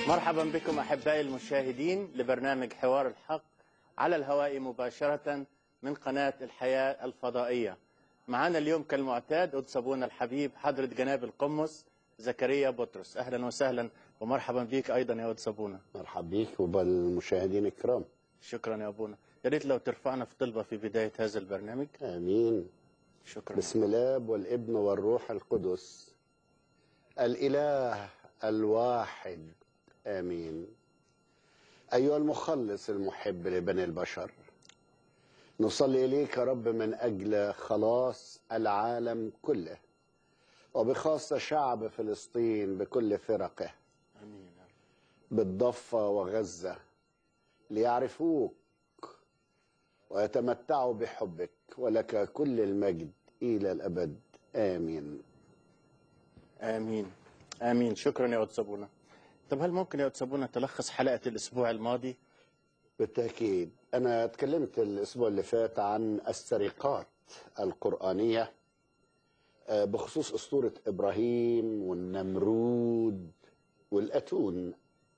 مرحبا بكم احبائي المشاهدين لبرنامج حوار الحق على الهواء مباشره من قناه الحياه الفضائيه. معنا اليوم كالمعتاد قدس ابونا الحبيب حضره جناب القمص زكريا بطرس اهلا وسهلا ومرحبا بك ايضا يا قدس ابونا. مرحب بيك وبالمشاهدين الكرام شكرا يا ابونا. يا ريت لو ترفعنا في طلبه في بدايه هذا البرنامج. امين شكرا. بسم الاب والابن والروح القدس الاله الواحد امين ايها المخلص المحب لبني البشر نصلي اليك يا رب من اجل خلاص العالم كله وبخاصه شعب فلسطين بكل فرقه امين يا رب. بالضفه وغزه ليعرفوك ويتمتعوا بحبك ولك كل المجد الى الابد امين امين امين شكرا يا قدس ابونا. طب هل ممكن يا قدس ابونا تلخص حلقه الاسبوع الماضي؟ بالتأكيد أنا تكلمت الأسبوع اللي فات عن السرقات القرآنية آه، بخصوص أسطورة إبراهيم والنمرود والأتون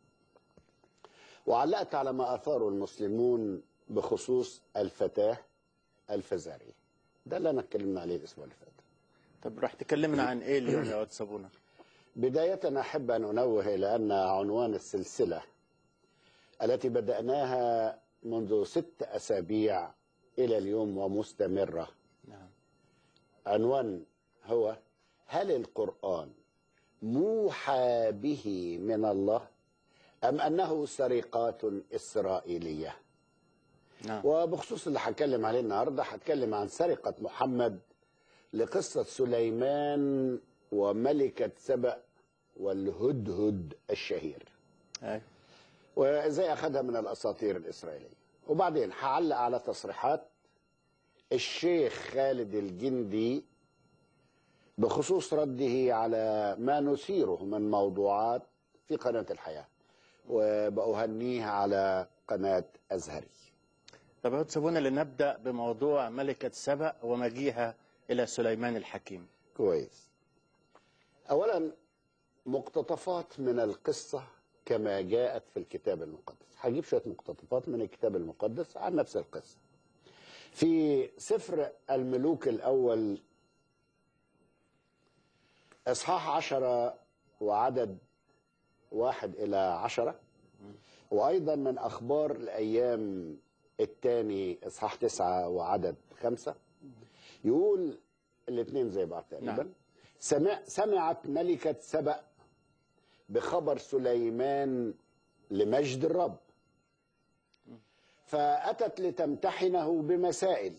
وعلقت على ما أثاره المسلمون بخصوص الفتاة الفزارية ده اللي أنا اتكلمنا عليه الأسبوع اللي فات طب راح تكلمنا عن ايه اليوم يا قدس ابونا؟ بداية أحب أن أنوه إلى أن عنوان السلسلة التي بدأناها منذ ست أسابيع إلى اليوم ومستمرة نعم. عنوان هو هل القرآن موحى به من الله أم أنه سرقات إسرائيلية نعم. وبخصوص اللي هتكلم عليه النهاردة هتكلم عن سرقة محمد لقصة سليمان وملكة سبأ والهدهد الشهير أيوة. وازاي اخذها من الاساطير الاسرائيليه وبعدين هعلق على تصريحات الشيخ خالد الجندي بخصوص رده على ما نثيره من موضوعات في قناه الحياه وبأهنيه على قناه ازهري طب يا قدس ابونا لنبدا بموضوع ملكه سبأ ومجيئها الى سليمان الحكيم. كويس اولا مقتطفات من القصه كما جاءت في الكتاب المقدس هجيب شويه مقتطفات من الكتاب المقدس عن نفس القصه في سفر الملوك الاول اصحاح عشرة وعدد واحد الى عشرة وايضا من اخبار الايام الثاني اصحاح تسعة وعدد خمسة يقول الاثنين زي بعض تقريبا نعم. سمع سمعت ملكة سبأ بخبر سليمان لمجد الرب فأتت لتمتحنه بمسائل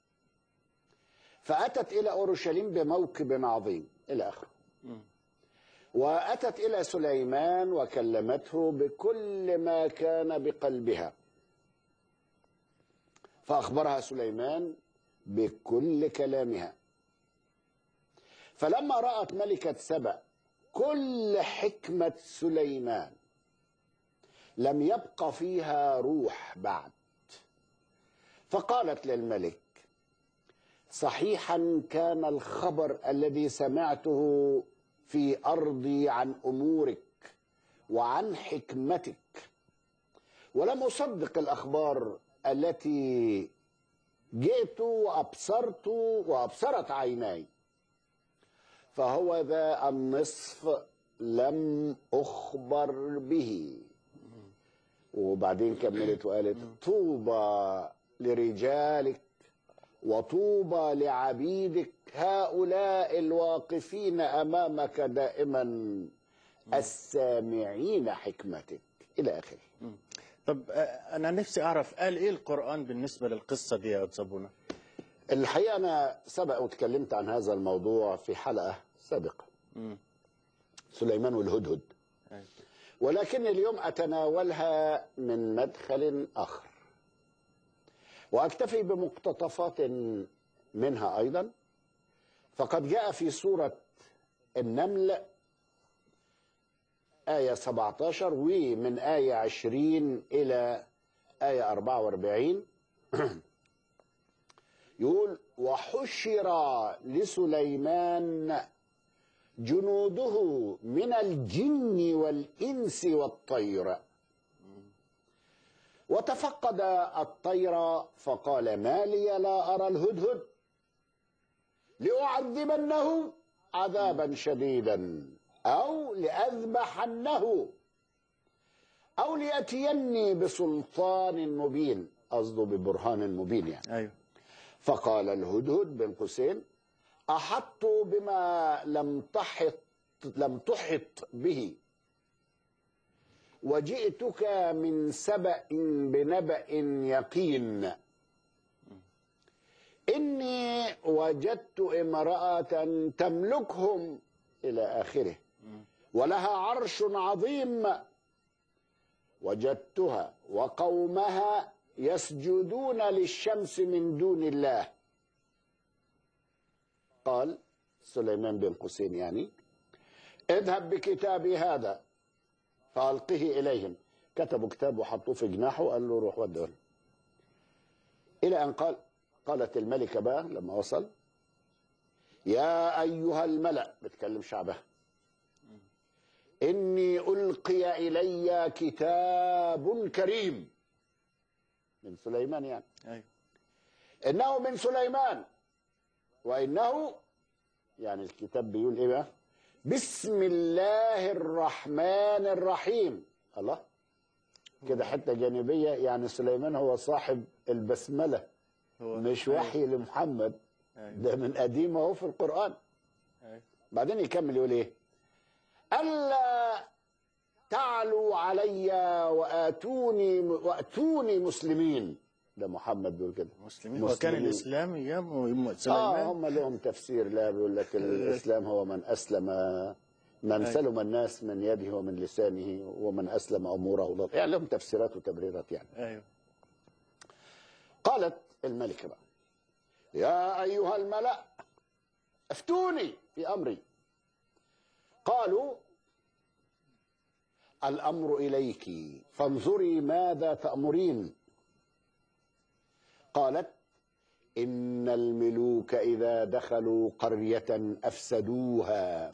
فأتت إلى أورشليم بموكب عظيم إلى آخره مم. وأتت إلى سليمان وكلمته بكل ما كان بقلبها فأخبرها سليمان بكل كلامها فلما رأت ملكة سبأ كل حكمة سليمان لم يبق فيها روح بعد فقالت للملك صحيحا كان الخبر الذي سمعته في أرضي عن أمورك وعن حكمتك ولم أصدق الأخبار التي جئت وأبصرت وأبصرت عيناي فهو ذا النصف لم أخبر به وبعدين كملت وقالت طوبى لرجالك وطوبى لعبيدك هؤلاء الواقفين أمامك دائما السامعين حكمتك إلى آخره طب آه، انا نفسي اعرف قال ايه القران بالنسبه للقصه دي يا قدس ابونا؟ الحقيقة أنا سبق وتكلمت عن هذا الموضوع في حلقة سابقة مم. سليمان والهدهد أيوة. ولكن اليوم أتناولها من مدخل آخر وأكتفي بمقتطفات منها أيضا فقد جاء في سورة النمل آية 17 ومن آية 20 إلى آية 44 يقول وحشر لسليمان جنوده من الجن والإنس والطير وتفقد الطير فقال ما لي لا أرى الهدهد لأعذبنه عذابا شديدا أو لأذبحنه أو ليأتيني بسلطان مبين قصده ببرهان مبين يعني ايوه فقال الهدهد بن قوسين أحط بما لم تحط لم تحط به وجئتك من سبأ بنبأ يقين إني وجدت امرأة تملكهم إلى آخره ولها عرش عظيم وجدتها وقومها يسجدون للشمس من دون الله قال سليمان بن قوسين يعني اذهب بكتابي هذا فألقه إليهم كتبوا كتاب وحطوه في جناحه وقال له روح وديه لهم. إلى أن قال قالت الملكة بقى لما وصل يا أيها الملأ بتكلم شعبها إني ألقي إلي كتاب كريم من سليمان يعني ايوه إنه من سليمان وإنه يعني الكتاب بيقول إيه بقى بسم الله الرحمن الرحيم الله كده حتة جانبية يعني سليمان هو صاحب البسملة هو مش أيوة. وحي لمحمد أيوة. ده من قديم اهو في القرآن أيوة. بعدين يكمل يقول ايه ألا تعلوا علي وآتوني وأتوني مسلمين ده محمد بيقول كده مسلمين وكان مسلمين. الاسلام ايام اه سليمان هم لهم تفسير لا بيقول لك الاسلام هو من اسلم من أي. سلم الناس من يده ومن لسانه ومن اسلم اموره الله يعني لهم تفسيرات وتبريرات يعني ايوه قالت الملكه بقى يا ايها الملا افتوني في امري قالوا الامر اليك فانظري ماذا تامرين قالت ان الملوك اذا دخلوا قريه افسدوها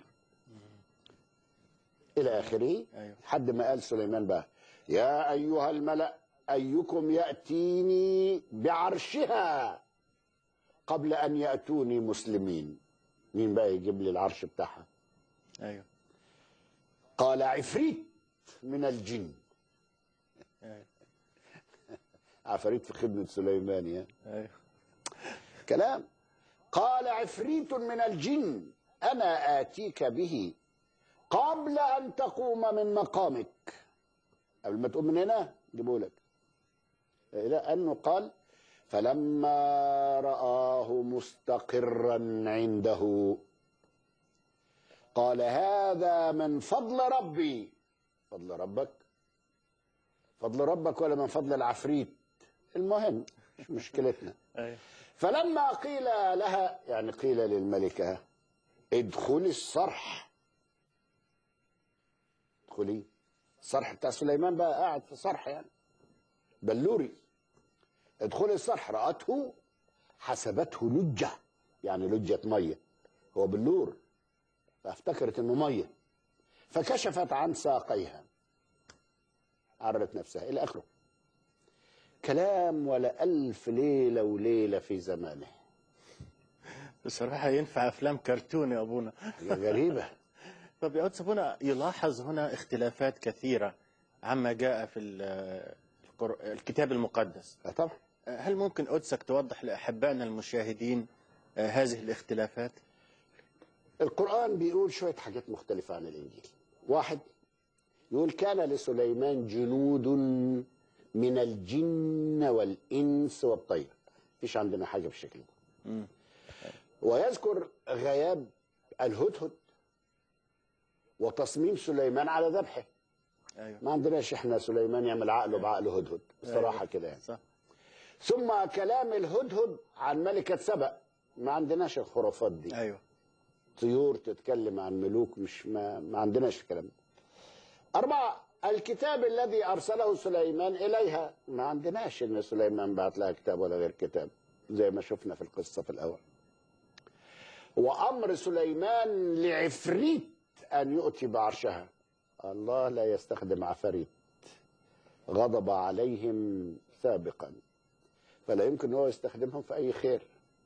الى اخره أيوة. حد ما قال سليمان بقى يا ايها الملا ايكم ياتيني بعرشها قبل ان ياتوني مسلمين مين بقى يجيب لي العرش بتاعها ايوه قال عفريت من الجن ايوه عفريت في خدمه سليمان يا ايوه كلام قال عفريت من الجن انا اتيك به قبل ان تقوم من مقامك قبل ما تقوم من هنا جيبه لك الى انه قال فلما رآه مستقرا عنده قال هذا من فضل ربي فضل ربك فضل ربك ولا من فضل العفريت المهم مش مشكلتنا ايوه فلما قيل لها يعني قيل للملكة ادخلي الصرح ادخلي الصرح بتاع سليمان بقى قاعد في صرح يعني بلوري ادخلي الصرح رأته حسبته لجة يعني لجة مية هو بلور فافتكرت انه مية فكشفت عن ساقيها عرت نفسها الى اخره كلام ولا ألف ليلة وليلة في زمانه بصراحه ينفع افلام كرتون يا ابونا هي غريبة طب يا قدس ابونا يلاحظ هنا اختلافات كثيره عما جاء في ال- القر- الكتاب المقدس آه طبعا هل ممكن قدسك توضح لاحبائنا المشاهدين آه، هذه الاختلافات القرآن بيقول شوية حاجات مختلفة عن الإنجيل واحد يقول كان لسليمان جنود من الجن والإنس والطير مفيش عندنا حاجة بالشكل ده مم. ويذكر غياب الهدهد وتصميم سليمان على ذبحه ايوه ما عندناش احنا سليمان يعمل عقله بعقل هدهد بصراحة أيوة. كده يعني صح ثم كلام الهدهد عن ملكة سبأ ما عندناش الخرافات دي ايوه طيور تتكلم عن ملوك مش ما, ما عندناش الكلام ده. أربعة الكتاب الذي أرسله سليمان إليها ما عندناش إن سليمان بعت لها كتاب ولا غير كتاب زي ما شفنا في القصة في الأول وأمر سليمان لعفريت أن يؤتي بعرشها الله لا يستخدم عفاريت غضب عليهم سابقا فلا يمكن هو يستخدمهم في أي خير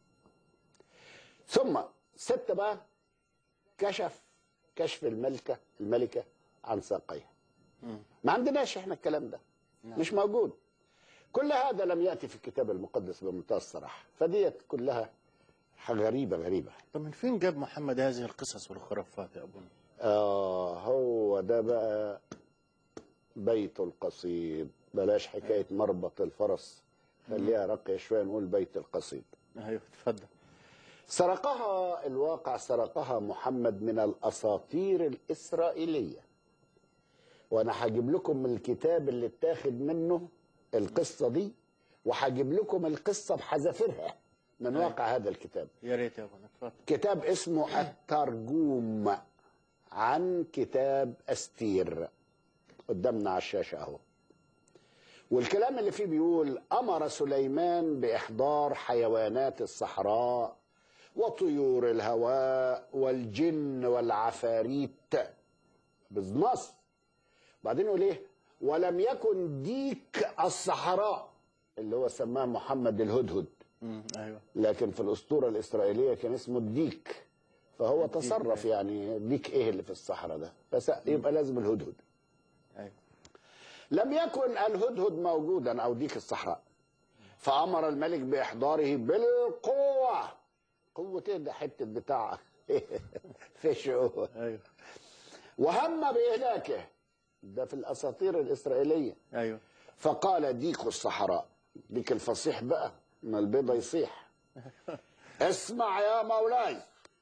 ثم ستة بقى كشف كشف الملكة الملكة عن ساقيها ما عندناش احنا الكلام ده نعم. مش موجود كل هذا لم يأتي في الكتاب المقدس بمنتهى الصراحة فديت كلها حاجة غريبة غريبة طب من فين جاب محمد هذه القصص والخرافات يا ابونا آه هو ده بقى بيت القصيد بلاش حكاية مربط الفرس خليها راقية شوية نقول بيت القصيد ايوه اتفضل سرقها الواقع سرقها محمد من الأساطير الإسرائيلية وأنا هجيب لكم الكتاب اللي اتاخد منه القصة دي وهجيب لكم القصة بحذافيرها من أيوة. واقع هذا الكتاب يا ريت يا ابونا اتفضل كتاب اسمه الترجوم عن كتاب أستير قدامنا على الشاشة أهو والكلام اللي فيه بيقول أمر سليمان بإحضار حيوانات الصحراء وطيور الهواء والجن والعفاريت بالنص بعدين يقول ايه ولم يكن ديك الصحراء اللي هو سماه محمد الهدهد مم. ايوه لكن في الاسطوره الاسرائيليه كان اسمه الديك فهو الديك، تصرف أيوة. يعني ديك ايه اللي في الصحراء ده بس يبقى لازم الهدهد ايوه لم يكن الهدهد موجودا او ديك الصحراء فامر الملك باحضاره بالقوه قوه ايه ده حته بتاع فيش هو. ايوه وهم باهلاكه ده في الاساطير الاسرائيليه ايوه فقال ديك الصحراء ديك الفصيح بقى ما البيضة يصيح اسمع يا مولاي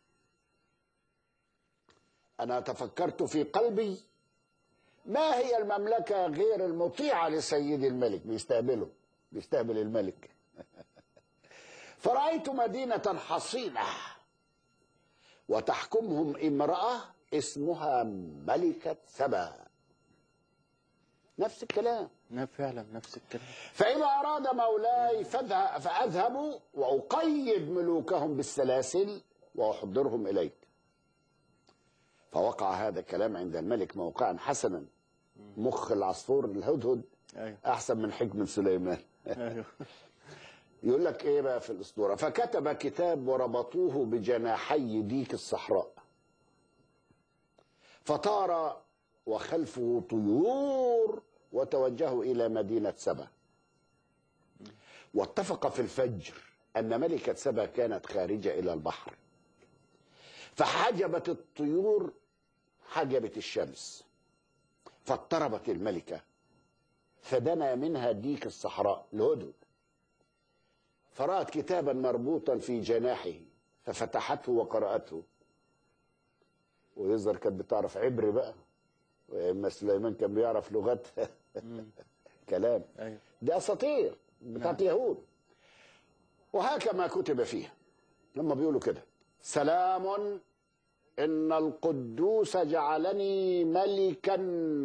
أنا تفكرت في قلبي ما هي المملكة غير المطيعة لسيدي الملك بيستقبله بيستقبل الملك فرأيت مدينة حصينة وتحكمهم امرأة اسمها ملكة سبا نفس الكلام نعم فعلا نفس الكلام فإذا أراد مولاي فاذهب فأذهب وأقيد ملوكهم بالسلاسل وأحضرهم إليك فوقع هذا الكلام عند الملك موقعا حسنا مخ العصفور الهدهد ايوه أحسن من حكمة سليمان ايوه يقول لك إيه بقى في الأسطورة فكتب كتاب وربطوه بجناحي ديك الصحراء فطار وخلفه طيور وتوجهوا إلى مدينة سبا واتفق في الفجر أن ملكة سبا كانت خارجة إلى البحر فحجبت الطيور حجبت الشمس فاضطربت الملكة فدنا منها ديك الصحراء الهدهد فرأت كتابا مربوطا في جناحه ففتحته وقرأته ويظهر كانت بتعرف عبري بقى واما سليمان كان بيعرف لغات كلام ايوه دي اساطير بتاعت اليهود وهكما كتب فيها لما بيقولوا كده سلام ان القدوس جعلني ملكا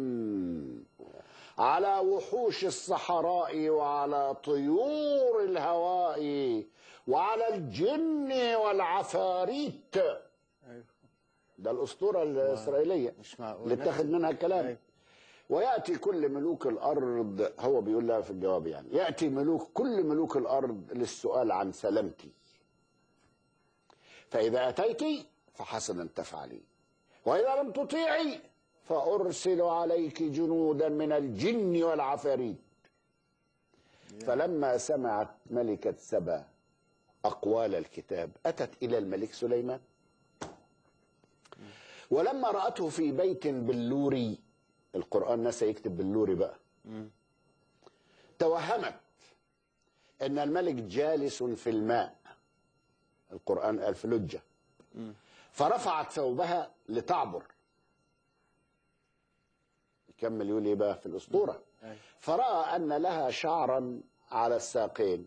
على وحوش الصحراء وعلى طيور الهواء وعلى الجن والعفاريت ايوه ده الاسطوره الاسرائيليه مش معقول اللي اتخذ منها الكلام أيوة. وياتي كل ملوك الارض هو بيقول لها في الجواب يعني ياتي ملوك كل ملوك الارض للسؤال عن سلامتي فاذا اتيت فحسنا تفعلي واذا لم تطيعي فارسل عليك جنودا من الجن والعفاريت فلما سمعت ملكه سبا اقوال الكتاب اتت الى الملك سليمان ولما رأته في بيت باللوري القرآن نسى يكتب باللوري بقى توهمت أن الملك جالس في الماء القرآن قال في لجة فرفعت ثوبها لتعبر يكمل يقول ايه بقى في الأسطورة أيوة. فرأى أن لها شعرا على الساقين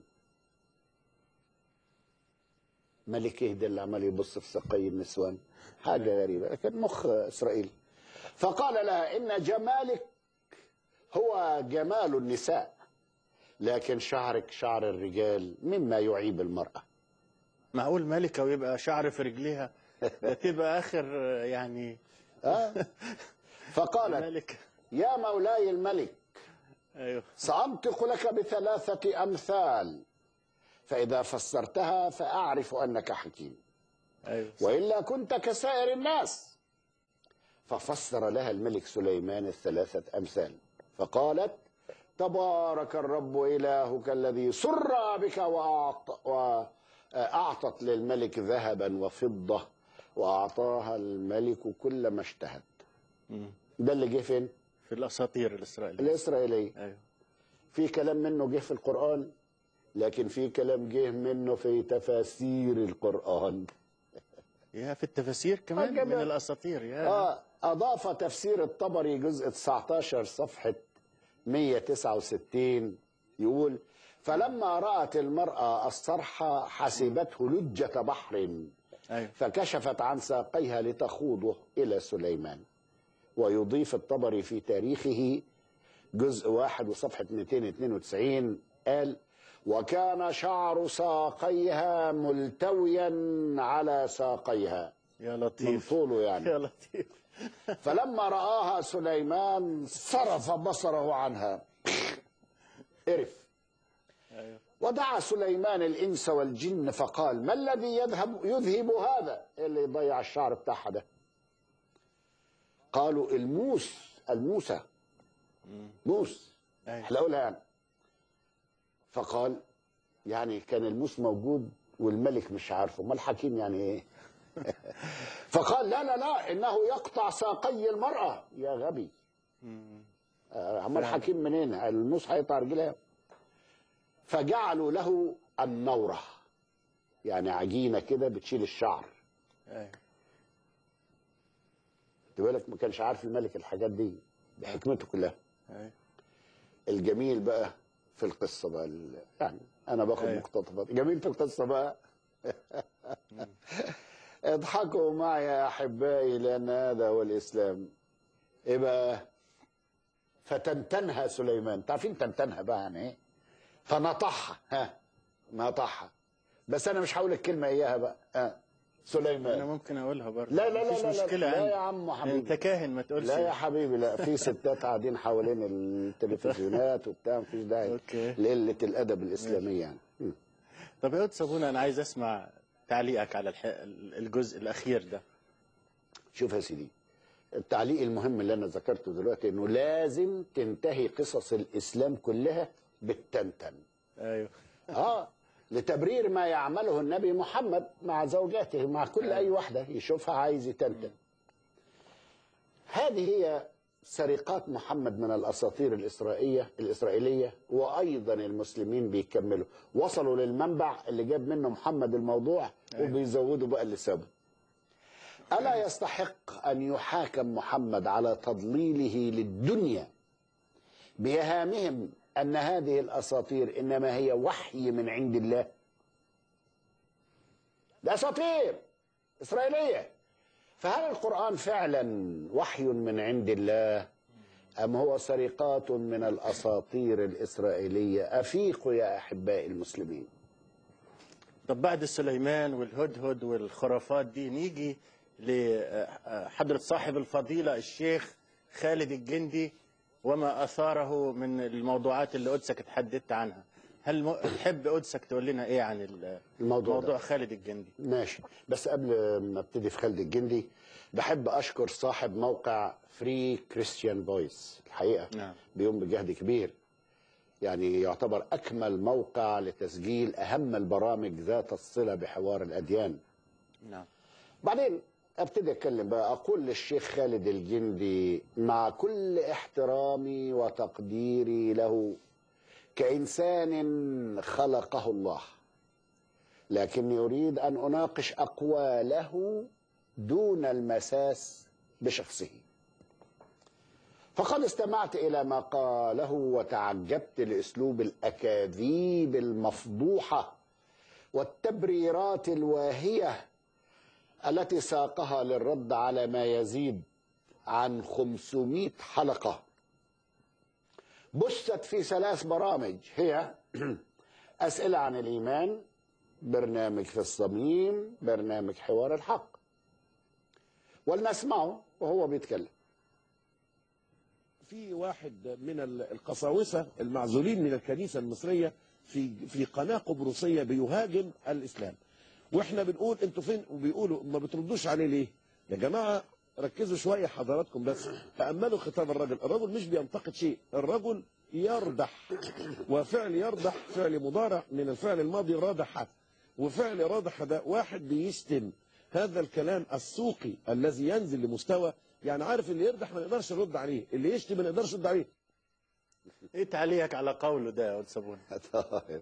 ملك يهدى اللي عمال يبص في ساقي النسوان حاجة غريبة لكن مخ إسرائيل فقال لها إن جمالك هو جمال النساء لكن شعرك شعر الرجال مما يعيب المرأة معقول ملكة ويبقى شعر في رجليها ده تبقى آخر آه، يعني آه. فقالت ملكة يا مولاي الملك أيوه سأنطق لك بثلاثة أمثال فإذا فسرتها فأعرف أنك حكيم أيوه وإلا كنت كسائر الناس ففسر لها الملك سليمان الثلاثة أمثال فقالت تبارك الرب إلهك الذي سر بك وأعط- وأعطت للملك ذهبا وفضة وأعطاها الملك كل ما اشتهت مم. ده اللي جه فين؟ في الأساطير الإسرائيلية الإسرائيلية أيوه في كلام منه جه في القرآن لكن في كلام جه منه في تفاسير القرآن يا في التفاسير كمان آه، من كمان. الأساطير يا آه أضاف تفسير الطبري جزء 19 صفحة 169 يقول فلما رأت المرأة الصرح حسبته لجة بحر أيوه فكشفت عن ساقيها لتخوضه إلى سليمان ويضيف الطبري في تاريخه جزء واحد وصفحة 292 قال وكان شعر ساقيها ملتويا على ساقيها يا من لطيف طوله يعني يا لطيف فلما رآها سليمان صرف بصره عنها قرف أيوه ودعا سليمان الإنس والجن فقال ما الذي يذهب يذهب هذا إيه اللي يضيع الشعر بتاعها ده قالوا الموس الموسى موس أيوه احلقوا يعني فقال يعني كان الموس موجود والملك مش عارفه ما الحكيم يعني ايه فقال لا لا لا انه يقطع ساقي المراه يا غبي مم. آه، اما الحكيم منين الموس هيقطع رجلها فجعلوا له النوره يعني عجينه كده بتشيل الشعر أيوه خد بالك ما كانش عارف الملك الحاجات دي بحكمته كلها أيوه الجميل بقى في القصه بقى ال- يعني انا باخد أيوة. مقتطفات جميل في القصه بقى اضحكوا معي يا احبائي لان هذا هو الاسلام ايه بقى فتنتنها سليمان تعرفين تنتنها بقى يعني ايه فنطحها ها نطحها بس انا مش هقول الكلمه اياها بقى ها أنا سليمان ممكن أقولها برضه لا لا لا مفيش لا لا, مشكلة لا عندي. يا عم حبيبي أنت كاهن ما تقولش لا يا حبيبي لا في ستات قاعدين حوالين التلفزيونات وبتاع مفيش داعي أوكي. لقله الادب الاسلاميه يعني م. طب يا أستاذ صابونة أنا عايز أسمع تعليقك على الح... الجزء الأخير ده شوف يا سيدي التعليق المهم اللي انا ذكرته دلوقتي انه لازم تنتهي قصص الاسلام كلها بالتنتن أيوه اه لتبرير ما يعمله النبي محمد مع زوجاته مع كل اي واحده يشوفها عايز يتنتن هذه هي سرقات محمد من الاساطير الاسرائيليه الاسرائيليه وايضا المسلمين بيكملوا وصلوا للمنبع اللي جاب منه محمد الموضوع أيوة. وبيزودوا بقى اللي سابه الا يستحق ان يحاكم محمد على تضليله للدنيا بايهامهم ان هذه الاساطير انما هي وحي من عند الله ده اساطير اسرائيليه فهل القران فعلا وحي من عند الله ام هو سرقات من الاساطير الاسرائيليه افيقوا يا احبائي المسلمين طب بعد سليمان والهدهد والخرافات دي نيجي لحضرة صاحب الفضيلة الشيخ خالد الجندي وما أثاره من الموضوعات اللي قدسك اتحدثت عنها هل م... تحب قدسك تقول لنا إيه عن ال- الموضوع موضوع ده. خالد الجندي ماشي بس قبل ما ابتدي في خالد الجندي بحب اشكر صاحب موقع فري كريستيان فويس الحقيقه نعم. بيقوم بجهد كبير يعني يعتبر اكمل موقع لتسجيل اهم البرامج ذات الصله بحوار الاديان نعم بعدين ابتدي اتكلم بقى اقول للشيخ خالد الجندي مع كل احترامي وتقديري له كانسان خلقه الله لكني اريد ان اناقش اقواله دون المساس بشخصه فقد استمعت الى ما قاله وتعجبت لاسلوب الاكاذيب المفضوحه والتبريرات الواهيه التي ساقها للرد على ما يزيد عن 500 حلقة بثت في ثلاث برامج هي أسئلة عن الإيمان برنامج في الصميم برنامج حوار الحق ولنسمعه وهو بيتكلم في واحد من القساوسه المعزولين من الكنيسه المصريه في في قناه قبرصيه بيهاجم الاسلام واحنا بنقول انتوا فين وبيقولوا ما بتردوش عليه ليه يا جماعه ركزوا شويه حضراتكم بس تاملوا خطاب الرجل الرجل مش بينتقد شيء الرجل يردح وفعل يردح فعل مضارع من الفعل الماضي ردح وفعل ردح ده واحد بيشتم هذا الكلام السوقي الذي ينزل لمستوى يعني عارف اللي يردح ما نقدرش نرد عليه اللي يشتم ما نقدرش نرد عليه ايه تعليقك على قوله ده يا أستاذ صابونة طيب.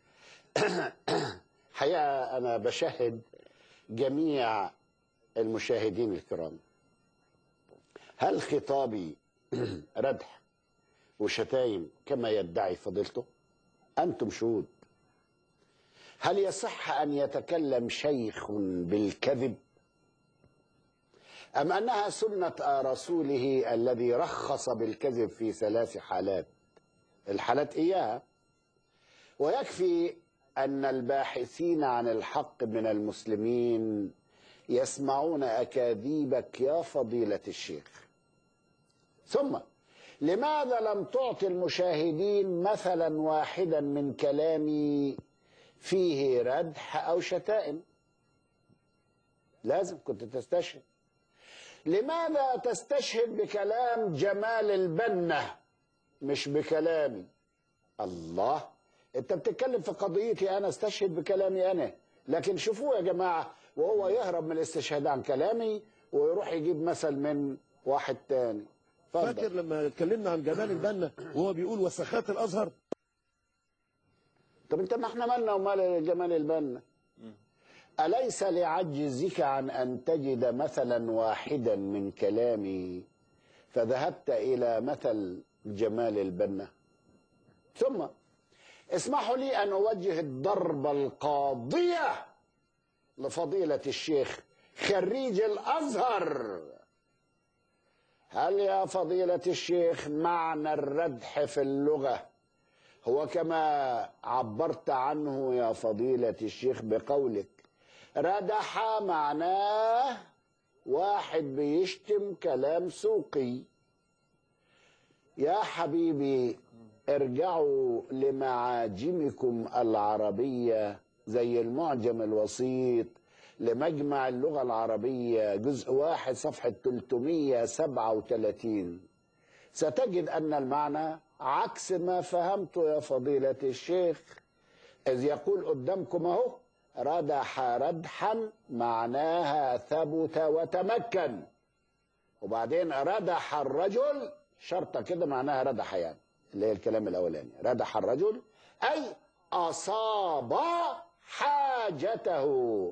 حقيقة أنا بشهد جميع المشاهدين الكرام هل خطابي ردح وشتايم كما يدعي فضيلته أنتم شهود هل يصح أن يتكلم شيخ بالكذب أم أنها سنة رسوله الذي رخص بالكذب في ثلاث حالات الحالات إياها ويكفي أن الباحثين عن الحق من المسلمين يسمعون أكاذيبك يا فضيلة الشيخ ثم لماذا لم تعطي المشاهدين مثلا واحدا من كلامي فيه ردح أو شتائم لازم كنت تستشهد لماذا تستشهد بكلام جمال البنة مش بكلامي الله انت بتتكلم في قضيتي انا استشهد بكلامي انا لكن شوفوه يا جماعة وهو يهرب من الاستشهاد عن كلامي ويروح يجيب مثل من واحد تاني فاكر اتفضل لما اتكلمنا عن جمال البنا وهو بيقول وسخات الازهر طب انت ما احنا مالنا ومال جمال البنا أليس لعجزك عن أن تجد مثلا واحدا من كلامي فذهبت إلى مثل جمال البنا ثم اسمحوا لي أن أوجه الضربة القاضية لفضيلة الشيخ خريج الأزهر هل يا فضيلة الشيخ معنى الردح في اللغة هو كما عبرت عنه يا فضيلة الشيخ بقولك ردح معناه واحد بيشتم كلام سوقي يا حبيبي ارجعوا لمعاجمكم العربية زي المعجم الوسيط لمجمع اللغة العربية جزء واحد صفحة 337 ستجد أن المعنى عكس ما فهمته يا فضيلة الشيخ إذ يقول قدامكم أهو ردح ردحا معناها ثبت وتمكن وبعدين ردح الرجل شرطة كده معناها ردح يعني اللي هي الكلام الأولاني ردح الرجل أي أصاب حاجته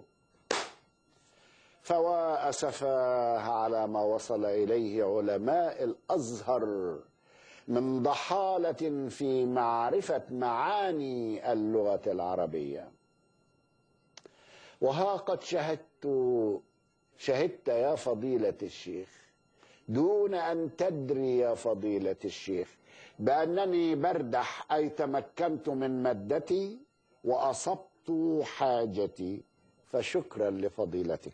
فوا أسفاه على ما وصل إليه علماء الأزهر من ضحالة في معرفة معاني اللغة العربية وها قد شهدت شهدت يا فضيلة الشيخ دون أن تدري يا فضيلة الشيخ بأنني بردح أي تمكنت من مادتي وأصبت حاجتي فشكرا لفضيلتك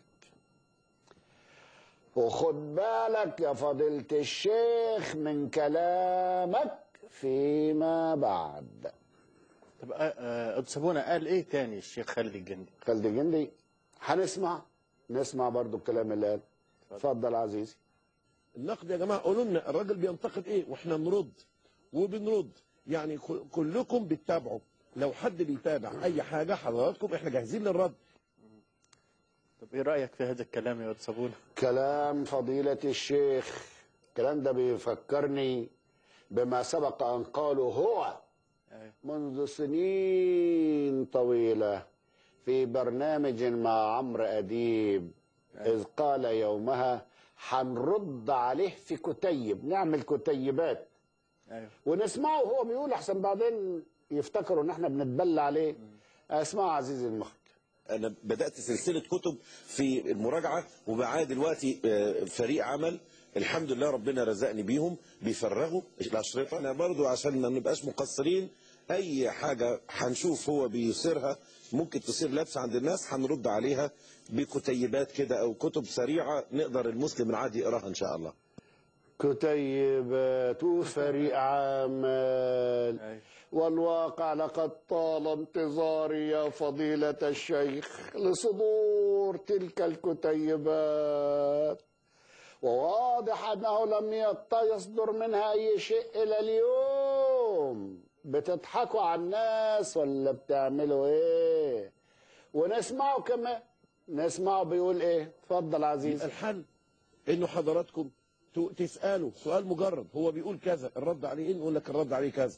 وخد بالك يا فضيلة الشيخ من كلامك فيما بعد طب آه، آه، أستاذ صابونة قال ايه تاني الشيخ خالد الجندي خالد الجندي هنسمع نسمع برضو الكلام اللي قال اتفضل عزيزي النقد يا جماعه قولوا لنا الراجل بينتقد ايه واحنا نرد وبنرد يعني كل- كلكم بتتابعوا لو حد بيتابع اي حاجه حضراتكم احنا جاهزين للرد طب ايه رأيك في هذا الكلام يا أستاذ صابونة كلام فضيلة الشيخ الكلام ده بيفكرني بما سبق أن قالوا هو أيوة. منذ سنين طويلة في برنامج مع عمرو أديب إذ قال يومها هنرد عليه في كتيب نعمل كتيبات ايوه ونسمعه وهو بيقول أحسن بعدين يفتكروا إن إحنا بنتبلى عليه اسمعوا عزيزي المخرج انا بدات سلسله كتب في المراجعه ومعايا دلوقتي آه، فريق عمل الحمد لله ربنا رزقني بيهم بيفرغوا الاشرطه احنا برضو عشان ما نبقاش مقصرين اي حاجه هنشوف هو بيثيرها ممكن تصير لبس عند الناس هنرد عليها بكتيبات كده او كتب سريعه نقدر المسلم العادي يقراها ان شاء الله كتيبات وفريق عمل أيوة. والواقع لقد طال انتظاري يا فضيلة الشيخ لصدور تلك الكتيبات وواضح أنه لم يط- يصدر منها أي شيء إلى اليوم بتضحكوا على الناس ولا بتعملوا إيه ونسمعه كمان نسمعه بيقول إيه اتفضل عزيزي الحل انه حضراتكم ت- تسالوا سؤال مجرد هو بيقول كذا الرد عليه ايه نقول لك الرد عليه كذا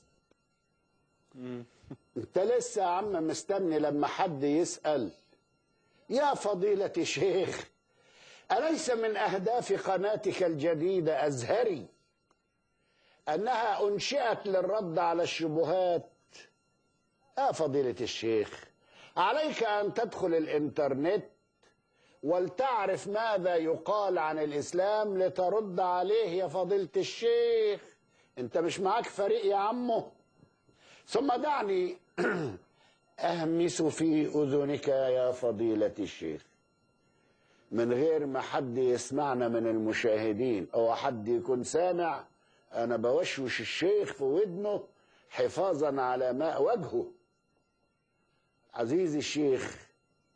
انت لسه يا عم مستني لما حد يسأل يا فضيلة الشيخ أليس من أهداف قناتك الجديدة أزهري أنها أنشئت للرد على الشبهات يا فضيلة الشيخ عليك أن تدخل الإنترنت ولتعرف ماذا يقال عن الإسلام لترد عليه يا فضيلة الشيخ أنت مش معاك فريق يا عمو ثم دعني أهمس في أذنك يا فضيلة الشيخ من غير ما حد يسمعنا من المشاهدين أو حد يكون سامع أنا بوشوش الشيخ في ودنه حفاظا على ماء وجهه عزيزي الشيخ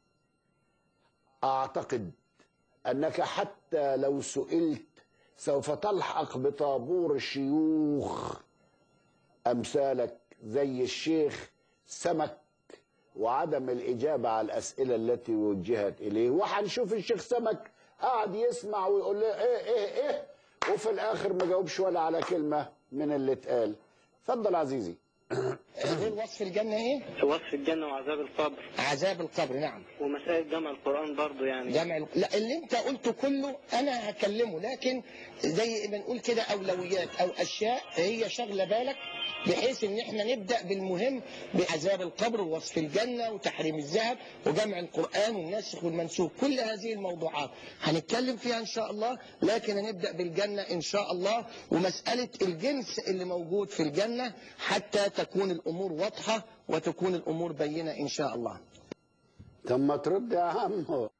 أعتقد أنك حتى لو سئلت سوف تلحق بطابور الشيوخ أمثالك زي الشيخ سمك وعدم الإجابة على الأسئلة التي وجهت إليه وهنشوف الشيخ سمك قاعد يسمع ويقول له إيه إيه إيه وفي الآخر ما جاوبش ولا على كلمة من اللي اتقال اتفضل عزيزي غير وصف الجنة ايه؟ وصف الجنة وعذاب القبر عذاب القبر نعم ومسائل جمع القرآن برضو يعني جمع ال- لا اللي انت قلته كله انا هكلمه لكن زي ما نقول كده اولويات او اشياء هي شغله بالك بحيث ان احنا نبدا بالمهم بعذاب القبر ووصف الجنه وتحريم الذهب وجمع القران والناسخ والمنسوخ كل هذه الموضوعات هنتكلم فيها ان شاء الله لكن هنبدا بالجنه ان شاء الله ومساله الجنس اللي موجود في الجنه حتى تكون الامور واضحه وتكون الامور بينه ان شاء الله طب ما ترد يا عم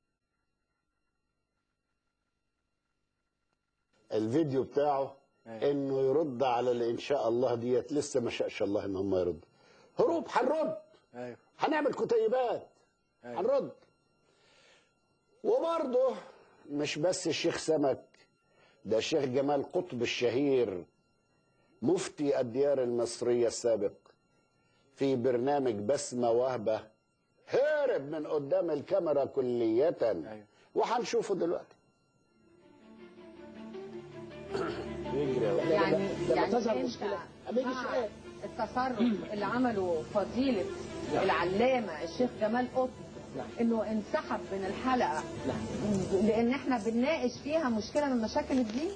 الفيديو بتاعه أيوة. انه يرد على اللي ان شاء الله ديت لسه ما شاءش الله ان هم يردوا هروب هنرد ايوه هنعمل كتيبات أيوة. هنرد وبرضه مش بس الشيخ سمك ده الشيخ جمال قطب الشهير مفتي الديار المصرية السابق في برنامج بسمة وهبة هرب من قدام الكاميرا كلية أيوة. وهنشوفه دلوقتي يجري أهو. يعني يعني تظهر انت مشكلة. أما يجي مع سؤال. التصرف اللي عمله فضيلة العلامة الشيخ جمال قطب نعم. انه انسحب من الحلقة لان احنا بنناقش فيها مشكلة من مشاكل الدين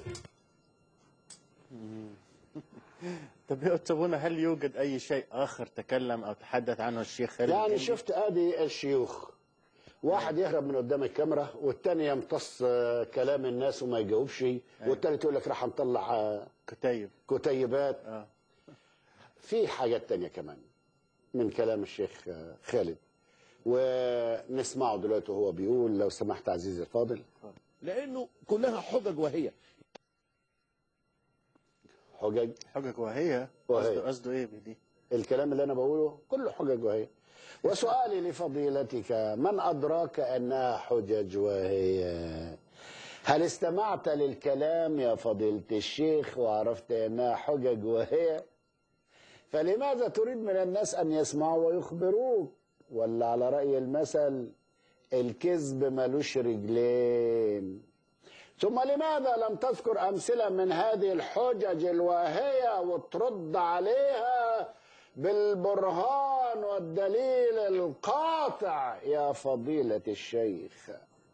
طب يا أستاذ بونا هل يوجد أي شيء آخر تكلم أو تحدث عنه الشيخ خالد يعني الجندي؟ شفت ادي الشيوخ واحد يهرب من قدام الكاميرا والتاني يمتص آه، كلام الناس وما يجاوبش والتالت يقول لك راح نطلع آه، كتيب كتيبات آه. في حاجات تانية كمان من كلام الشيخ آه، خالد ونسمعه دلوقتي وهو بيقول لو سمحت عزيزي الفاضل لانه كلها حجج وهي حجج حجج وهي وهي. قصده قصده إيه بدي؟ الكلام اللي انا بقوله كله حجج وهي وسؤالي لفضيلتك من ادراك انها حجج وهي هل استمعت للكلام يا فضيلة الشيخ وعرفت انها حجج وهي فلماذا تريد من الناس ان يسمعوا ويخبروك ولا على رأي المثل الكذب ملوش رجلين ثم لماذا لم تذكر أمثلة من هذه الحجج الواهية وترد عليها بالبرهان والدليل القاطع يا فضيلة الشيخ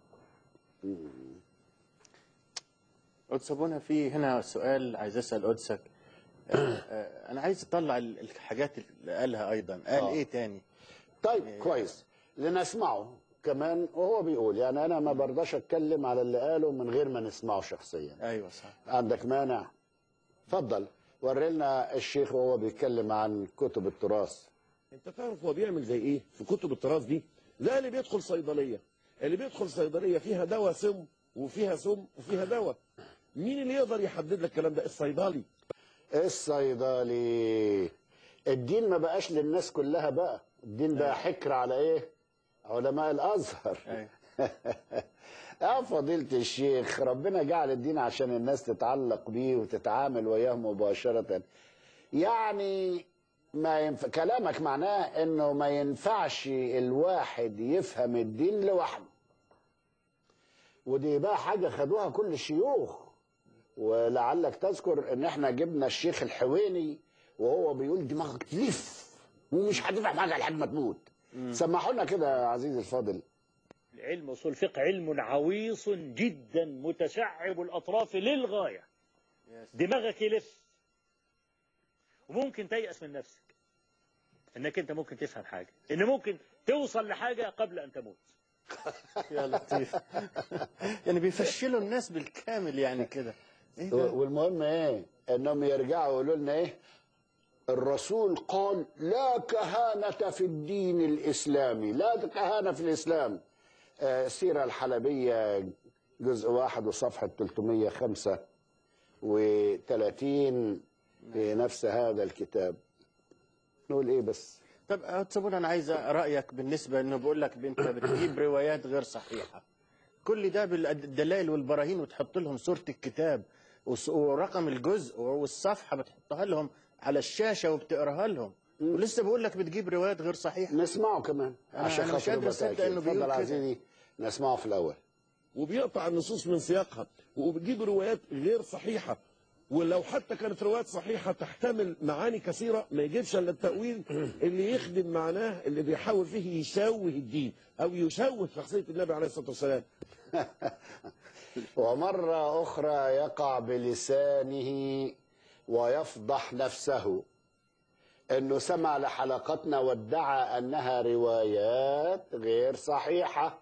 قدس أبونا في هنا سؤال عايز أسأل قدسك آه، آه، أنا عايز أطلع ال- الحاجات اللي قالها أيضا قال آه. إيه تاني؟ طيب كويس لنسمعه كمان وهو بيقول يعني أنا ما برضاش أتكلم على اللي قاله من غير ما نسمعه شخصيا أيوه صح عندك مانع اتفضل وري لنا الشيخ وهو بيتكلم عن كتب التراث انت تعرف هو بيعمل زي ايه في كتب التراث دي زي اللي بيدخل صيدليه اللي بيدخل صيدليه فيها دواء سم وفيها سم وفيها دواء مين اللي يقدر يحدد لك الكلام ده الصيدلي الصيدلي الدين ما بقاش للناس كلها بقى الدين بقى حكر على ايه علماء الازهر أيوة. يا فضيلة الشيخ ربنا جعل الدين عشان الناس تتعلق بيه وتتعامل وياه مباشرة يعني ما ينف... كلامك معناه انه ما ينفعش الواحد يفهم الدين لوحده ودي بقى حاجة خدوها كل الشيوخ ولعلك تذكر ان احنا جبنا الشيخ الحويني وهو بيقول دماغك تلف ومش هتفهم حاجة لحد ما تموت سمحوا لنا كده يا عزيزي الفاضل علم اصول الفقه علم عويص جدا متشعب الاطراف للغايه دماغك يلف وممكن تيأس من نفسك انك انت ممكن تفهم حاجه ان ممكن توصل لحاجه قبل ان تموت يا لطيف يعني بيفشلوا الناس بالكامل يعني كده ايه ده؟ والمهم ايه انهم يرجعوا يقولوا لنا ايه الرسول قال لا كهانة في الدين الإسلامي لا كهانة في الإسلام آه، السيرة الحلبية جزء واحد وصفحة 335 في نفس هذا الكتاب نقول ايه بس طب أه، تصبون انا عايز رايك بالنسبه انه بقول لك انت بتجيب روايات غير صحيحه كل ده بالدلائل والبراهين وتحط لهم صوره الكتاب وس- ورقم الجزء والصفحه بتحطها لهم على الشاشه وبتقراها لهم ولسه بقول لك بتجيب روايات غير صحيحه نسمعه كمان أنا- عشان أنا مش خاطر قادر يبقى أصدق تأكيد. إنه بيقول اتفضل كده. عزيزي نسمعه في الأول وبيقطع النصوص من سياقها وبيجيب روايات غير صحيحة ولو حتى كانت روايات صحيحة تحتمل معاني كثيرة ما يجيبش الا التأويل اللي يخدم معناه اللي بيحاول فيه يشوه الدين أو يشوه شخصية النبي عليه الصلاة والسلام ومرة أخرى يقع بلسانه ويفضح نفسه أنه سمع لحلقتنا وادعى أنها روايات غير صحيحة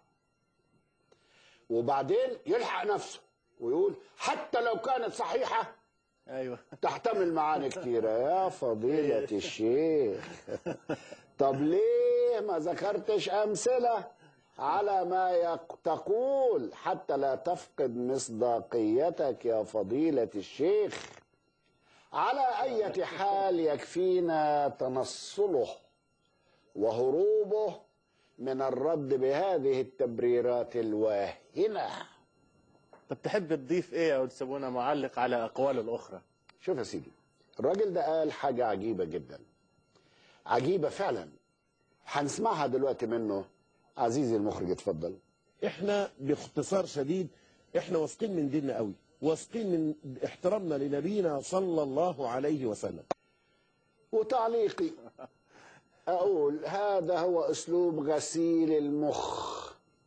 وبعدين يلحق نفسه ويقول حتى لو كانت صحيحة ايوه تحتمل معاني كتيرة يا فضيلة الشيخ طب ليه ما ذكرتش أمثلة على ما يق- تقول حتى لا تفقد مصداقيتك يا فضيلة الشيخ على أي حال يكفينا تنصله وهروبه من الرد بهذه التبريرات الواهنه طب تحب تضيف ايه او تسوونا معلق على اقواله الاخرى شوف يا سيدي الراجل ده قال حاجة عجيبة جدا عجيبة فعلا هنسمعها دلوقتي منه عزيزي المخرج اتفضل احنا باختصار شديد احنا واثقين من ديننا قوي واثقين من احترامنا لنبينا صلى الله عليه وسلم وتعليقي أقول هذا هو أسلوب غسيل المخ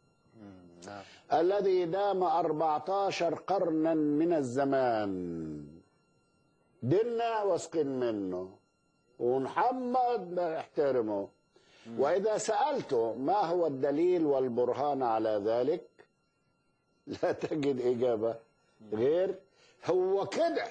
الذي دام 14 قرنا من الزمان ديننا واثقين منه ومحمد بنحترمه وإذا سألته ما هو الدليل والبرهان على ذلك لا تجد إجابة غير هو كده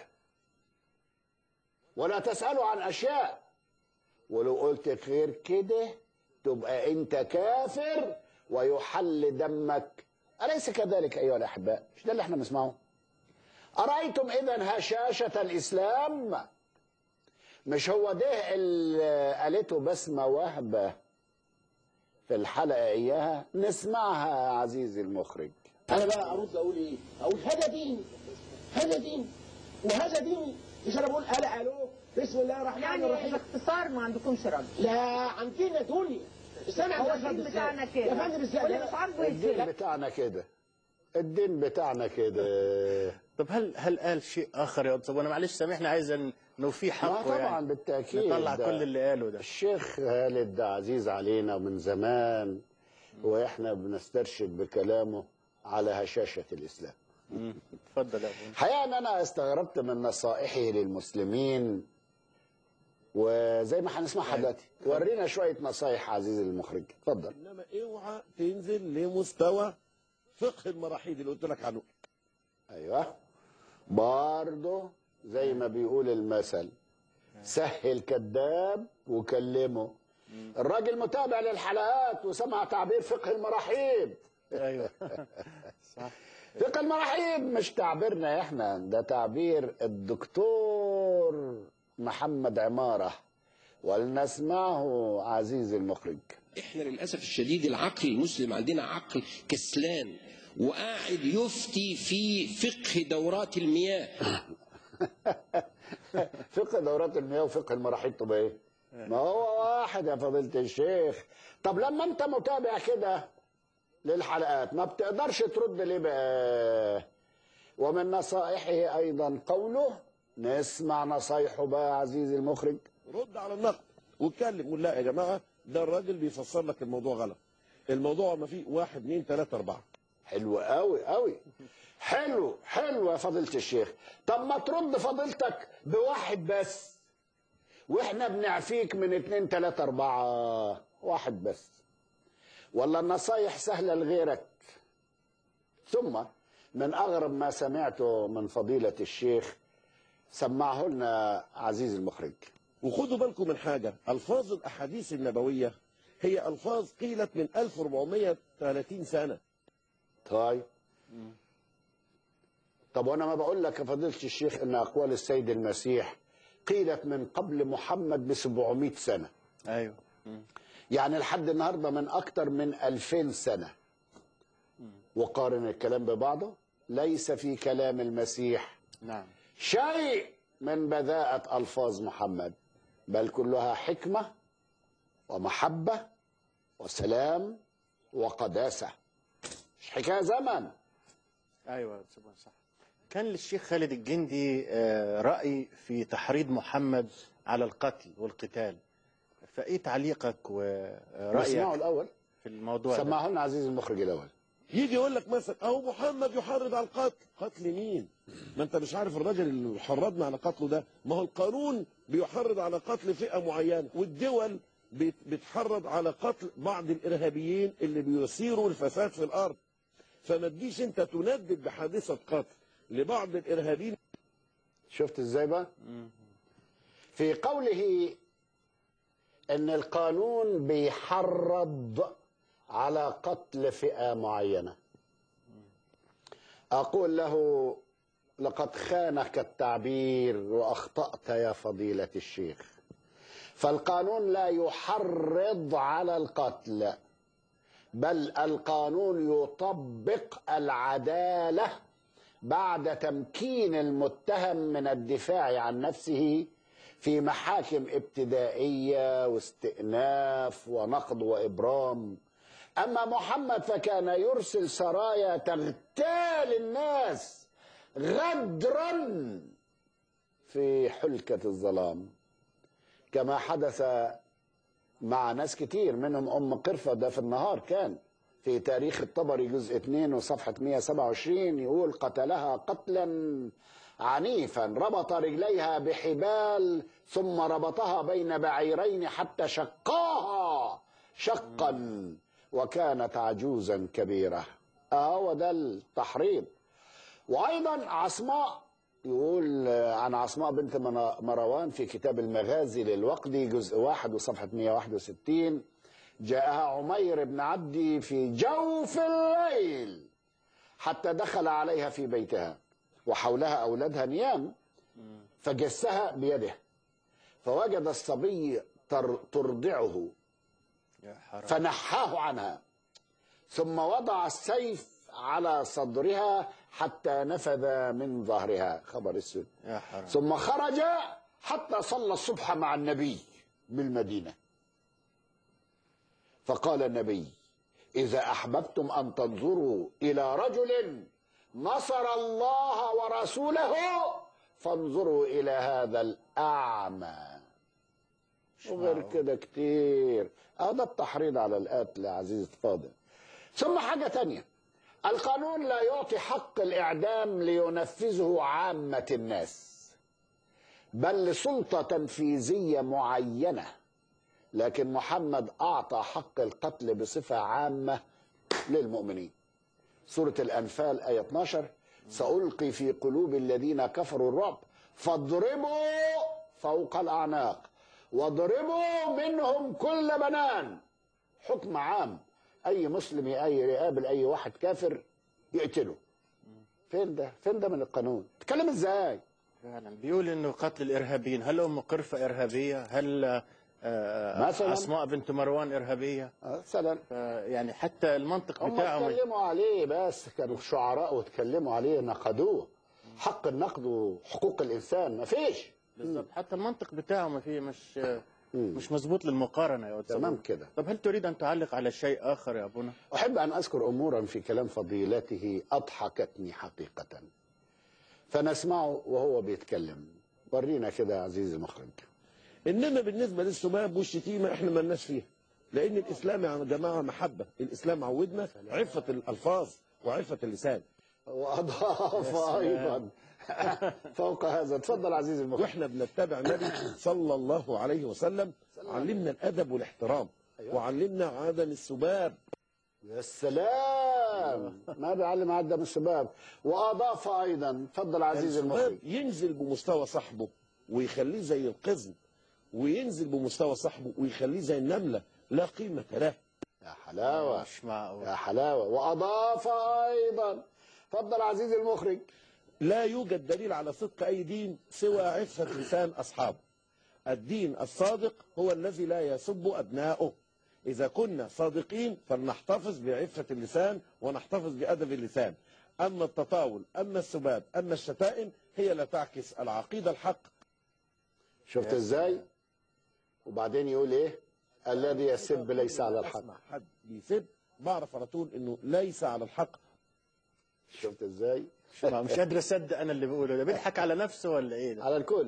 ولا تسأله عن أشياء ولو قلت غير كده تبقى أنت كافر ويحل دمك أليس كذلك أيها الأحباء مش ده اللي احنا بنسمعه أرأيتم إذا هشاشة الإسلام مش هو ده اللي قالته بسمة وهبة في الحلقة إياها نسمعها يا عزيزي المخرج انا بقى ارد اقول ايه اقول هذا دين هذا دين وهذا ديني مش انا بقول الا الو بسم الله الرحمن يعني الرحيم باختصار ما عندكمش رد لا عندنا دنيا استنى هو عندنا الدين رد بتاعنا إزاي؟ كده يا فندم ازاي واللي لا، مش عاجبه الدين يتسلق بتاعنا كده الدين بتاعنا كده طب هل هل قال شيء اخر يا استاذ وانا معلش سامحني عايز ان نوفيه ما حقه طبعا يعني بالتأكيد نطلع ده كل اللي قاله ده الشيخ خالد ده عزيز علينا من زمان واحنا بنسترشد بكلامه على هشاشة الإسلام مم. اتفضل يا ابونا الحقيقة أن أنا استغربت من نصائحه للمسلمين وزي ما هنسمعها دلوقتي ورينا شوية نصايح عزيزي المخرج اتفضل انما اوعى تنزل لمستوى فقه المراحيض اللي قلت لك عنه أيوه برضه زي ما بيقول المثل سهل كذاب وكلمه الراجل متابع للحلقات وسمع تعبير فقه المراحيض ايوه صح فقه المراحيض مش تعبيرنا احنا ده تعبير الدكتور محمد عمارة ولنسمعه عزيزي المخرج احنا للاسف الشديد العقل المسلم عندنا عقل كسلان وقاعد يفتي في فقه دورات المياه فقه دورات المياه وفقه المراحيض طب ايه؟ ما هو واحد يا فضيلة الشيخ طب لما انت متابع كده للحلقات ما بتقدرش ترد ليه بقى ومن نصائحه ايضا قوله نسمع نصايحه بقى يا عزيزي المخرج رد على النقد واتكلم قول لا يا جماعه ده الراجل بيفسر لك الموضوع غلط الموضوع ما فيه واحد اثنين ثلاثه اربعه حلو قوي قوي حلو حلو يا فضيلة الشيخ طب ما ترد فضيلتك بواحد بس واحنا بنعفيك من اتنين تلاتة اربعة واحد بس ولا النصايح سهلة لغيرك ثم من اغرب ما سمعته من فضيلة الشيخ سمعه لنا عزيز المخرج وخدوا بالكم من حاجه الفاظ الاحاديث النبويه هي الفاظ قيلت من 1430 سنه طيب طب وانا ما بقول لك يا فضيلة الشيخ ان اقوال السيد المسيح قيلت من قبل محمد ب 700 سنة ايوه يعني لحد النهارده من اكتر من 2000 سنة وقارن الكلام ببعضه ليس في كلام المسيح نعم شيء من بذاءة ألفاظ محمد بل كلها حكمة ومحبة وسلام وقداسة مش حكاية زمن ايوه سبحان صح كان للشيخ خالد الجندي آه، رأي في تحريض محمد على القتل والقتال فايه تعليقك نسمعه ورأيك الأول في الموضوع ده سمعه لنا عزيز المخرج الأول يجي يقول لك مثلا اهو محمد يحرض على القتل قتل مين ما انت مش عارف الراجل اللي حرضنا على قتله ده ما هو القانون بيحرض على قتل فئه معينه والدول بت- بتحرض على قتل بعض الارهابيين اللي بيثيروا الفساد في الارض فما تجيش انت تندد بحادثه قتل لبعض الارهابيين شفت ازاي بقى في قوله ان القانون بيحرض على قتل فئة معينة اقول له لقد خانك التعبير واخطأت يا فضيلة الشيخ فالقانون لا يحرض على القتل بل القانون يطبق العداله بعد تمكين المتهم من الدفاع عن نفسه في محاكم ابتدائيه واستئناف ونقض وابرام اما محمد فكان يرسل سرايا تغتال الناس غدرا في حلكه الظلام كما حدث مع ناس كتير منهم ام قرفه ده في النهار كان في تاريخ الطبري جزء 2 وصفحه 127 يقول قتلها قتلا عنيفا ربط رجليها بحبال ثم ربطها بين بعيرين حتى شقاها شقا وكانت عجوزا كبيره اه وده التحريض وايضا عصماء يقول عن عصماء بنت من- مروان في كتاب المغازي للوقدي جزء واحد وصفحة 161 جاءها عمير بن عبدي في جوف الليل حتى دخل عليها في بيتها وحولها أولادها نيام فجسها بيده فوجد الصبي تر- ترضعه يا حرام فنحاه عنها ثم وضع السيف على صدرها حتى نفذ من ظهرها خبر السود يا حرام ثم خرج حتى صلى الصبح مع النبي بالمدينة فقال النبي إذا أحببتم أن تنظروا إلى رجل نصر الله ورسوله فانظروا إلى هذا الأعمى وغير كده كتير هذا التحريض على القتل يا عزيزي الفاضل ثم حاجة تانية القانون لا يعطي حق الإعدام لينفذه عامة الناس بل لسلطة تنفيذية معينة لكن محمد أعطى حق القتل بصفة عامة للمؤمنين سورة الأنفال آية 12 سألقي في قلوب الذين كفروا الرعب فاضربوا فوق الأعناق واضربوا منهم كل بنان حكم عام أي مسلم أي يقابل أي واحد كافر يقتله فين ده فين ده من القانون تتكلم ازاي فعلا بيقول انه قتل الارهابيين هل ام قرفه ارهابيه هل آه، مثلاً؟ اسماء بنت مروان ارهابيه مثلا يعني حتى المنطق هم بتاعه ما- اتكلموا عليه بس كانوا شعراء واتكلموا عليه نقدوه حق النقد وحقوق الانسان ما فيش بالضبط حتى المنطق بتاعه ما فيه مش مش مظبوط للمقارنه يا أستاذ تمام أبو. كده طب هل تريد ان تعلق على شيء اخر يا ابونا أحب أن أذكر أمورا في كلام فضيلته أضحكتني حقيقة فنسمعه وهو بيتكلم ورينا كده يا عزيزي المخرج انما بالنسبه للسباب والشتيمه احنا مالناش فيها لان الاسلام يا جماعه محبه الاسلام عودنا عفه الالفاظ وعفه اللسان وأضاف أيضا فوق هذا تفضل عزيزي المخرج واحنا بنتبع النبي صلى الله عليه وسلم علمنا الادب والاحترام وعلمنا عدم السباب يا سلام ما بيعلم عدم السباب وأضاف أيضا تفضل عزيزي المخرج السباب ينزل بمستوى صاحبه ويخليه زي القزم وينزل بمستوى صاحبه ويخليه زي النمله لا قيمه له يا حلاوة مش معقول يا حلاوة وأضاف أيضا تفضل عزيزي المخرج لا يوجد دليل على صدق أي دين سوى عفة لسان أصحابه الدين الصادق هو الذي لا يسب أبناؤه إذا كنا صادقين فلنحتفظ بعفة اللسان ونحتفظ بأدب اللسان أما التطاول أما السباب أما الشتائم هي لا تعكس العقيدة الحق شفت ازاي وبعدين يقول ايه الذي يسب ليس على الحق أسمع حد بيسب بعرف على طول إنه ليس على الحق شفت ازاي مش مع- مش قادر اصدق انا اللي بقوله ده بيضحك على نفسه ولا ايه ده على الكل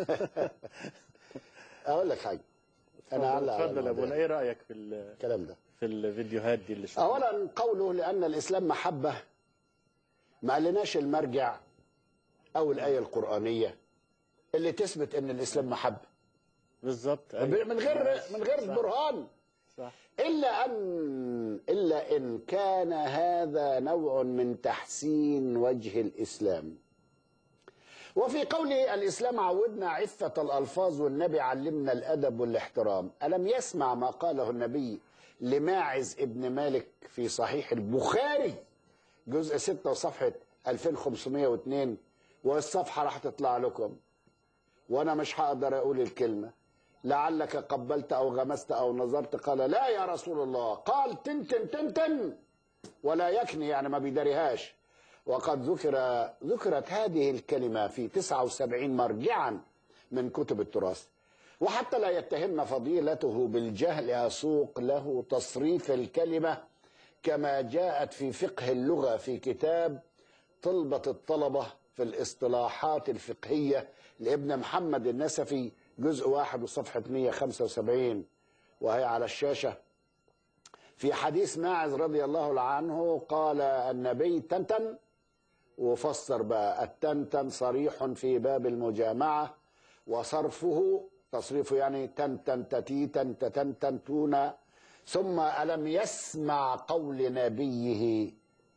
اقول لك حاجه انا اتفضل على اتفضل يا ابونا ايه رايك في ال- الكلام ده في الفيديوهات دي اللي شفناها اولا قوله لان الاسلام محبه ما قالناش المرجع او الايه القرانيه اللي تثبت ان الاسلام محبه بالظبط أيوة. من غير من غير برهان صح إلا أن إلا إن كان هذا نوع من تحسين وجه الإسلام وفي قوله الإسلام عودنا عفة الألفاظ والنبي علمنا الأدب والاحترام ألم يسمع ما قاله النبي لماعز ابن مالك في صحيح البخاري جزء 6 وصفحة 2502 والصفحة راح تطلع لكم وأنا مش هقدر أقول الكلمة لعلك قبلت أو غمست أو نظرت قال لا يا رسول الله قال تنتن تنتن ولا يكني يعني ما بيدريهاش وقد ذكر ذكرت هذه الكلمة في 79 مرجعا من كتب التراث وحتى لا يتهمنا فضيلته بالجهل يسوق له تصريف الكلمة كما جاءت في فقه اللغة في كتاب طلبة الطلبة في الاصطلاحات الفقهية لابن محمد النسفي جزء واحد وصفحة 175 وهي على الشاشة في حديث ماعز رضي الله عنه قال النبي تنتن وفسر بقى التنتن صريح في باب المجامعة وصرفه تصريفه يعني تنتن تتيتن تتنتن تونا ثم ألم يسمع قول نبيه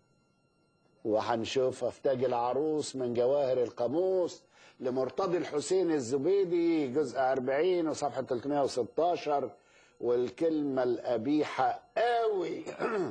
وهنشوف افتاج العروس من جواهر القاموس لمرتضي الحسين الزبيدي جزء 40 وصفحة 316 والكلمة القبيحة قوي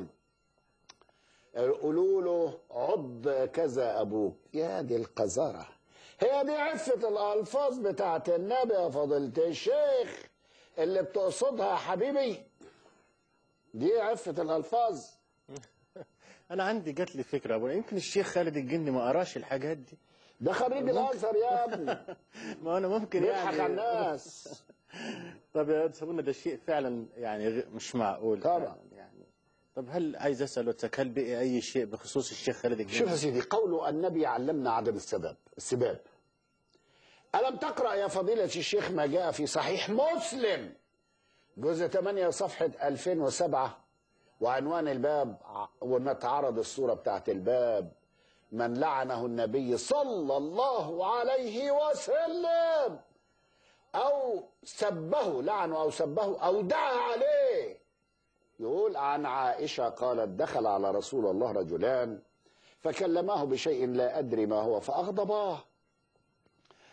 قولوا له عض كذا أبوك يا دي القذارة هي دي عفة الألفاظ بتاعت النبي يا فضيلة الشيخ اللي بتقصدها يا حبيبي دي عفة الألفاظ انا عندي جات لي فكره يا ابونا يمكن الشيخ خالد الجندي ما قراش الحاجات دي ده خريج الازهر يا ابني ما انا ممكن بيضحك يعني على الناس طب يا استاذ ابونا ده شيء فعلا يعني غ- مش معقول طبعا. فعلاً يعني طب هل عايز اسال وتسك هل بقي اي شيء بخصوص الشيخ خالد الجندي شوف يا سيدي قول النبي علمنا عدم السباب السباب ألم تقرأ يا فضيلة الشيخ ما جاء في صحيح مسلم جزء 8 صفحة 2007 وعنوان الباب ع- ونتعرض الصورة بتاعت الباب من لعنه النبي صلى الله عليه وسلم أو سبه لعنه أو سبه أو دعا عليه يقول عن عائشة قالت دخل على رسول الله رجلان فكلماه بشيء لا أدري ما هو فأغضباه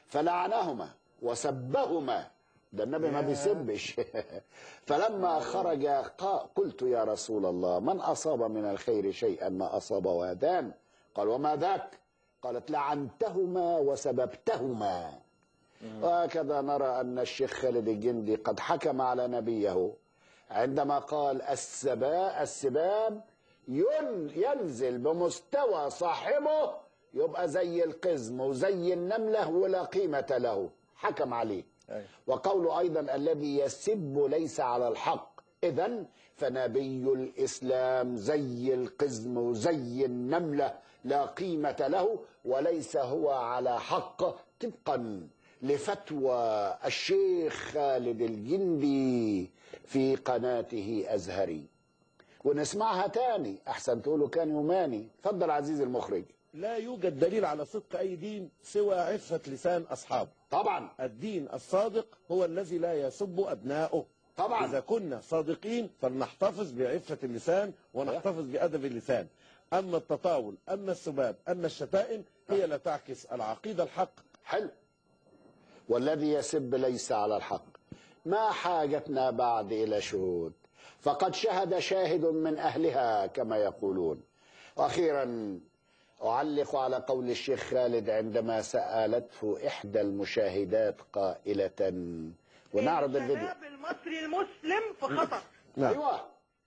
فلعنهما وسبهما ده النبي ما بيسبش فلما خرج قا- قلت يا رسول الله من أصاب من الخير شيئا ما أصاب وادان قال وما ذاك قالت لعنتهما وسببتهما وهكذا نرى أن الشيخ خالد الجندي قد حكم على نبيه عندما قال السباء السباب ين ينزل بمستوى صاحبه يبقى زي القزم وزي النملة ولا قيمة له حكم عليه أيوة. وقوله أيضا الذي يسب ليس على الحق إذا فنبي الإسلام زي القزم وزي النملة لا قيمة له وليس هو على حق طبقا لفتوى الشيخ خالد الجندي في قناته أزهري ونسمعها تاني أحسن تقولوا كان يوماني تفضل عزيزي المخرج لا يوجد دليل على صدق أي دين سوى عفة لسان أصحابه طبعا الدين الصادق هو الذي لا يسب أبناؤه طبعا إذا كنا صادقين فلنحتفظ بعفة اللسان ونحتفظ بأدب اللسان أما التطاول أما السباب أما الشتائم هي لا تعكس العقيدة الحق حلو والذي يسب ليس على الحق ما حاجتنا بعد إلى شهود فقد شهد شاهد من أهلها كما يقولون أخيرا أعلق على قول الشيخ خالد عندما سألته إحدى المشاهدات قائلة ونعرض الفيديو الشباب المصري المسلم في خطر نعم. أيوة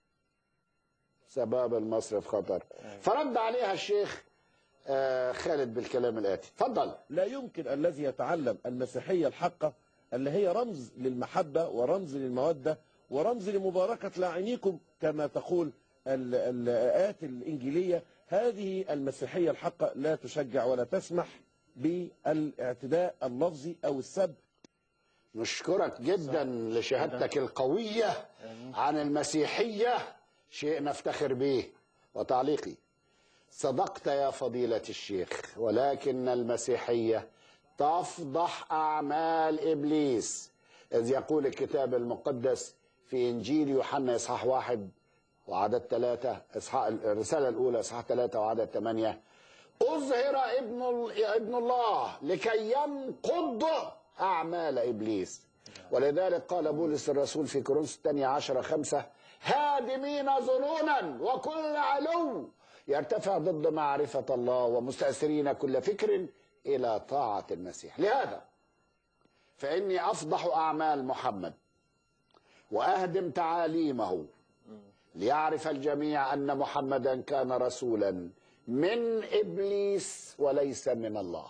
سباب المصري في خطر فرد عليها الشيخ آه، خالد بالكلام الآتي تفضل لا يمكن الذي يتعلم المسيحية الحقة اللي هي رمز للمحبة ورمز للمودة ورمز لمباركة لاعنيكم كما تقول ال- الآيات الإنجيلية هذه المسيحية الحقة لا تشجع ولا تسمح بالاعتداء اللفظي أو السب نشكرك جدا لشهادتك القوية عن المسيحية شيء نفتخر به وتعليقي صدقت يا فضيلة الشيخ ولكن المسيحية تفضح أعمال إبليس إذ يقول الكتاب المقدس في إنجيل يوحنا إصحاح واحد وعدد ثلاثة إصحاح الرسالة الأولى إصحاح ثلاثة وعدد ثمانية أظهر ابن ال- ابن الله لكي ينقض أعمال إبليس ولذلك قال بولس الرسول في كورنثوس الثانية عشرة خمسة هادمين ظنونا وكل علو يرتفع ضد معرفة الله ومستأثرين كل فكر إلى طاعة المسيح لهذا فإني أفضح أعمال محمد وأهدم تعاليمه ليعرف الجميع أن محمدا كان رسولا من إبليس وليس من الله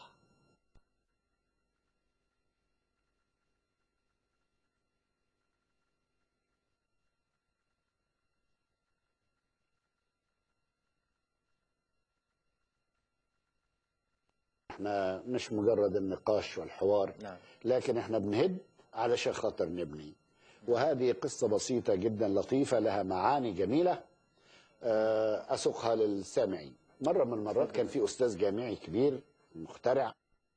احنا مش مجرد النقاش والحوار نعم. لكن احنا بنهد علشان خاطر نبني وهذه قصة بسيطة جدا لطيفة لها معاني جميلة آه، أسوقها للسامعين مرة من المرات كان في أستاذ جامعي كبير مخترع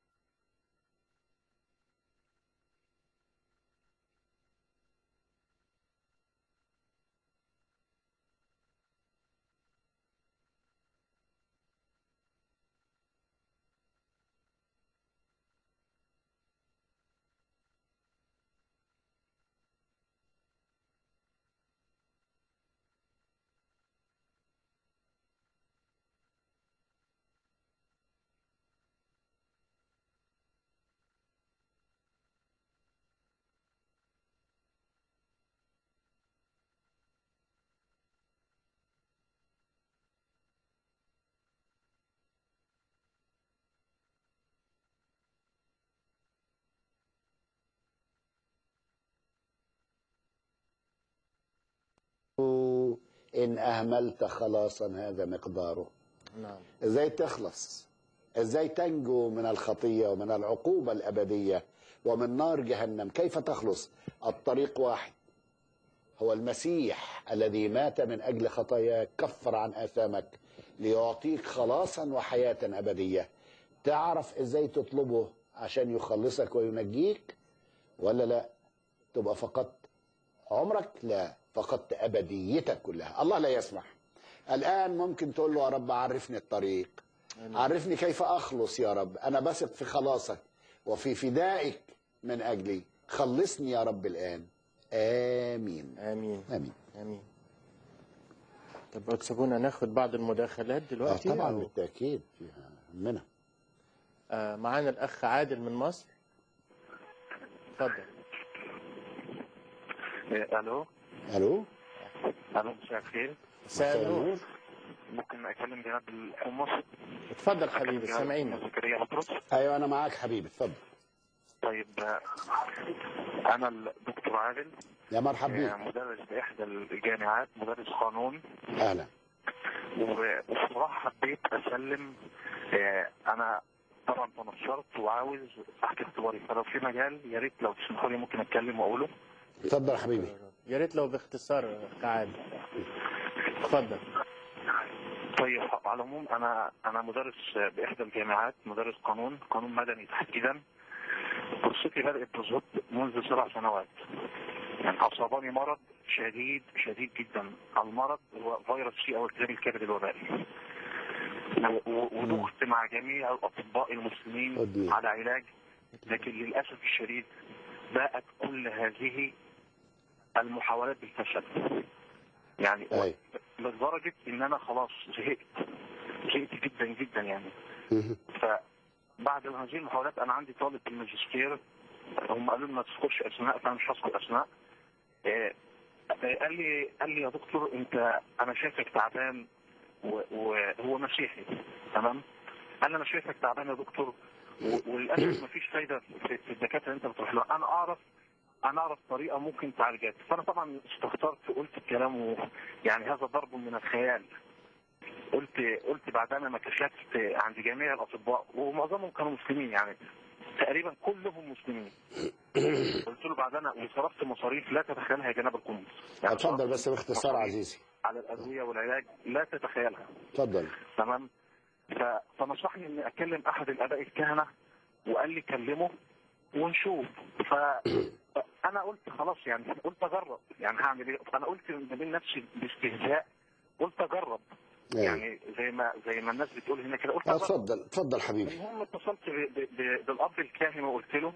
إن أهملت خلاصا هذا مقداره نعم ازاي تخلص ازاي تنجو من الخطيه ومن العقوبه الابديه ومن نار جهنم كيف تخلص الطريق واحد هو المسيح الذي مات من اجل خطاياك كفر عن اثامك ليعطيك خلاصا وحياه ابديه تعرف ازاي تطلبه عشان يخلصك وينجيك ولا لا تبقى فقدت عمرك لا فقدت ابديتك كلها الله لا يسمح الآن ممكن تقول له يا رب عرفني الطريق عرفني كيف أخلص يا رب أنا بثق في خلاصك وفي فدائك من أجلي خلصني يا رب الآن آمين امين آمين امين طب تسيبونا ناخد بعض المداخلات آه دلوقتي طبعا أو- بالتأكيد فيها همنا آه معانا الاخ عادل من مصر اتفضل الو ألو الو مساء الخير مساء النور ممكن اكلم جناب الحمص اتفضل حبيبي سامعينك زكريا بطرس أيوة أنا معاك حبيبي اتفضل طيب آه، انا الدكتور عادل يا مرحب آه، بيك مدرس باحدى الجامعات مدرس قانون أهلا وبصراحه حبيت اسلم آه، انا طبعا تنشرت وعاوز احكي اختباري فلو في مجال يا ريت لو تسمحوا لي ممكن اتكلم واقوله اتفضل حبيبي يا ريت لو باختصار يا أخ عادل اتفضل طيب على العموم انا انا مدرس باحدى الجامعات مدرس قانون قانون مدني تحديدا قصتي بدات بالظبط منذ سبع سنوات يعني اصابني مرض شديد شديد جدا المرض هو فيروس سي او التهاب الكبد الوبائي و- و- ودخت مع جميع الاطباء المسلمين أدمي. على علاج لكن للاسف الشديد باءت كل هذه المحاولات بالفشل يعني أي لدرجة ان انا خلاص زهقت زهقت جدا جدا يعني مهم. فبعد هذه المحاولات انا عندي طالب في الماجستير هم قالوا لي ما تذكرش اسماء فانا مش هذكر اسماء آه، آه، قال لي قال لي يا دكتور انت انا شايفك تعبان و- وهو مسيحي تمام قال لي انا شايفك تعبان يا دكتور و- وللاسف مفيش فايده في في الدكاتره اللي انت بتروح لها انا اعرف انا اعرف طريقه ممكن تعالجك فانا طبعا استخسرت قلت الكلام و... يعني هذا ضرب من الخيال قلت قلت بعدما ما كشفت عند جميع الاطباء ومعظمهم كانوا مسلمين يعني تقريبا كلهم مسلمين قلت له بعدما وصرفت مصاريف لا تتخيلها يا جناب القنصل يعني اتفضل صرفت بس باختصار مصاريف عزيزي على الادويه والعلاج لا تتخيلها اتفضل تمام ف- فنصحني اني اكلم احد الاباء الكهنه وقال لي كلمه ونشوف ف انا قلت خلاص يعني قلت اجرب يعني هعمل ايه انا قلت ما بين نفسي باستهزاء قلت اجرب أيوة. يعني زي ما زي ما الناس بتقول هنا كده قلت آه، اجرب اتفضل اتفضل حبيبي المهم اتصلت ب- ب- ب- بالاب الكاهن وقلت له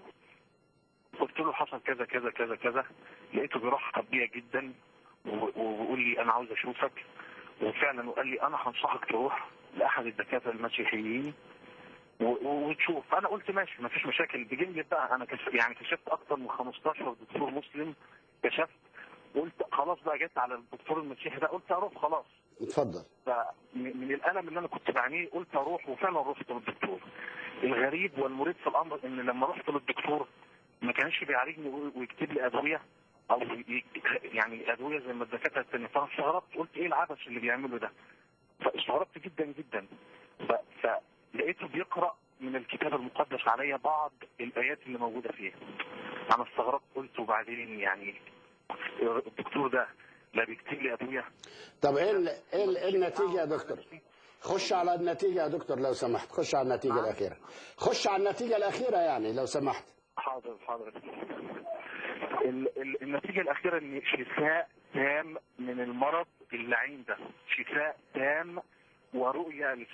قلت له حصل كذا كذا كذا كذا لقيته بيرحب بيا جدا و- و- ويقول لي انا عاوز اشوفك وفعلا وقال لي انا هنصحك تروح لاحد الدكاتره المسيحيين و- و- وتشوف انا قلت ماشي ما فيش مشاكل بجمله بقى انا كشف يعني كشفت اكتر من 15 دكتور مسلم كشفت قلت خلاص بقى جيت على الدكتور المسيحي ده قلت اروح خلاص اتفضل فمن الالم اللي انا كنت بعانيه قلت اروح وفعلا رحت للدكتور الغريب والمريب في الامر ان لما رحت للدكتور ما كانش بيعالجني وي- ويكتب لي ادويه او ي- يعني ادويه زي ما الدكاتره التانية فانا استغربت قلت ايه العبث اللي بيعمله ده فاستغربت جدا جدا ف- فلقيته بيقرا من الكتاب المقدس عليا بعض الايات اللي موجوده فيه انا استغربت قلت وبعدين يعني الدكتور ده لا بيكتب لي ادويه طب ايه ال- ايه ال- إيه النتيجه يا دكتور خش على النتيجه يا دكتور لو سمحت خش على النتيجه الاخيره خش على النتيجه الاخيره يعني لو سمحت حاضر حاضر ال- ال- النتيجة الأخيرة إن شفاء تام من المرض اللعين ده شفاء تام ورؤية لل-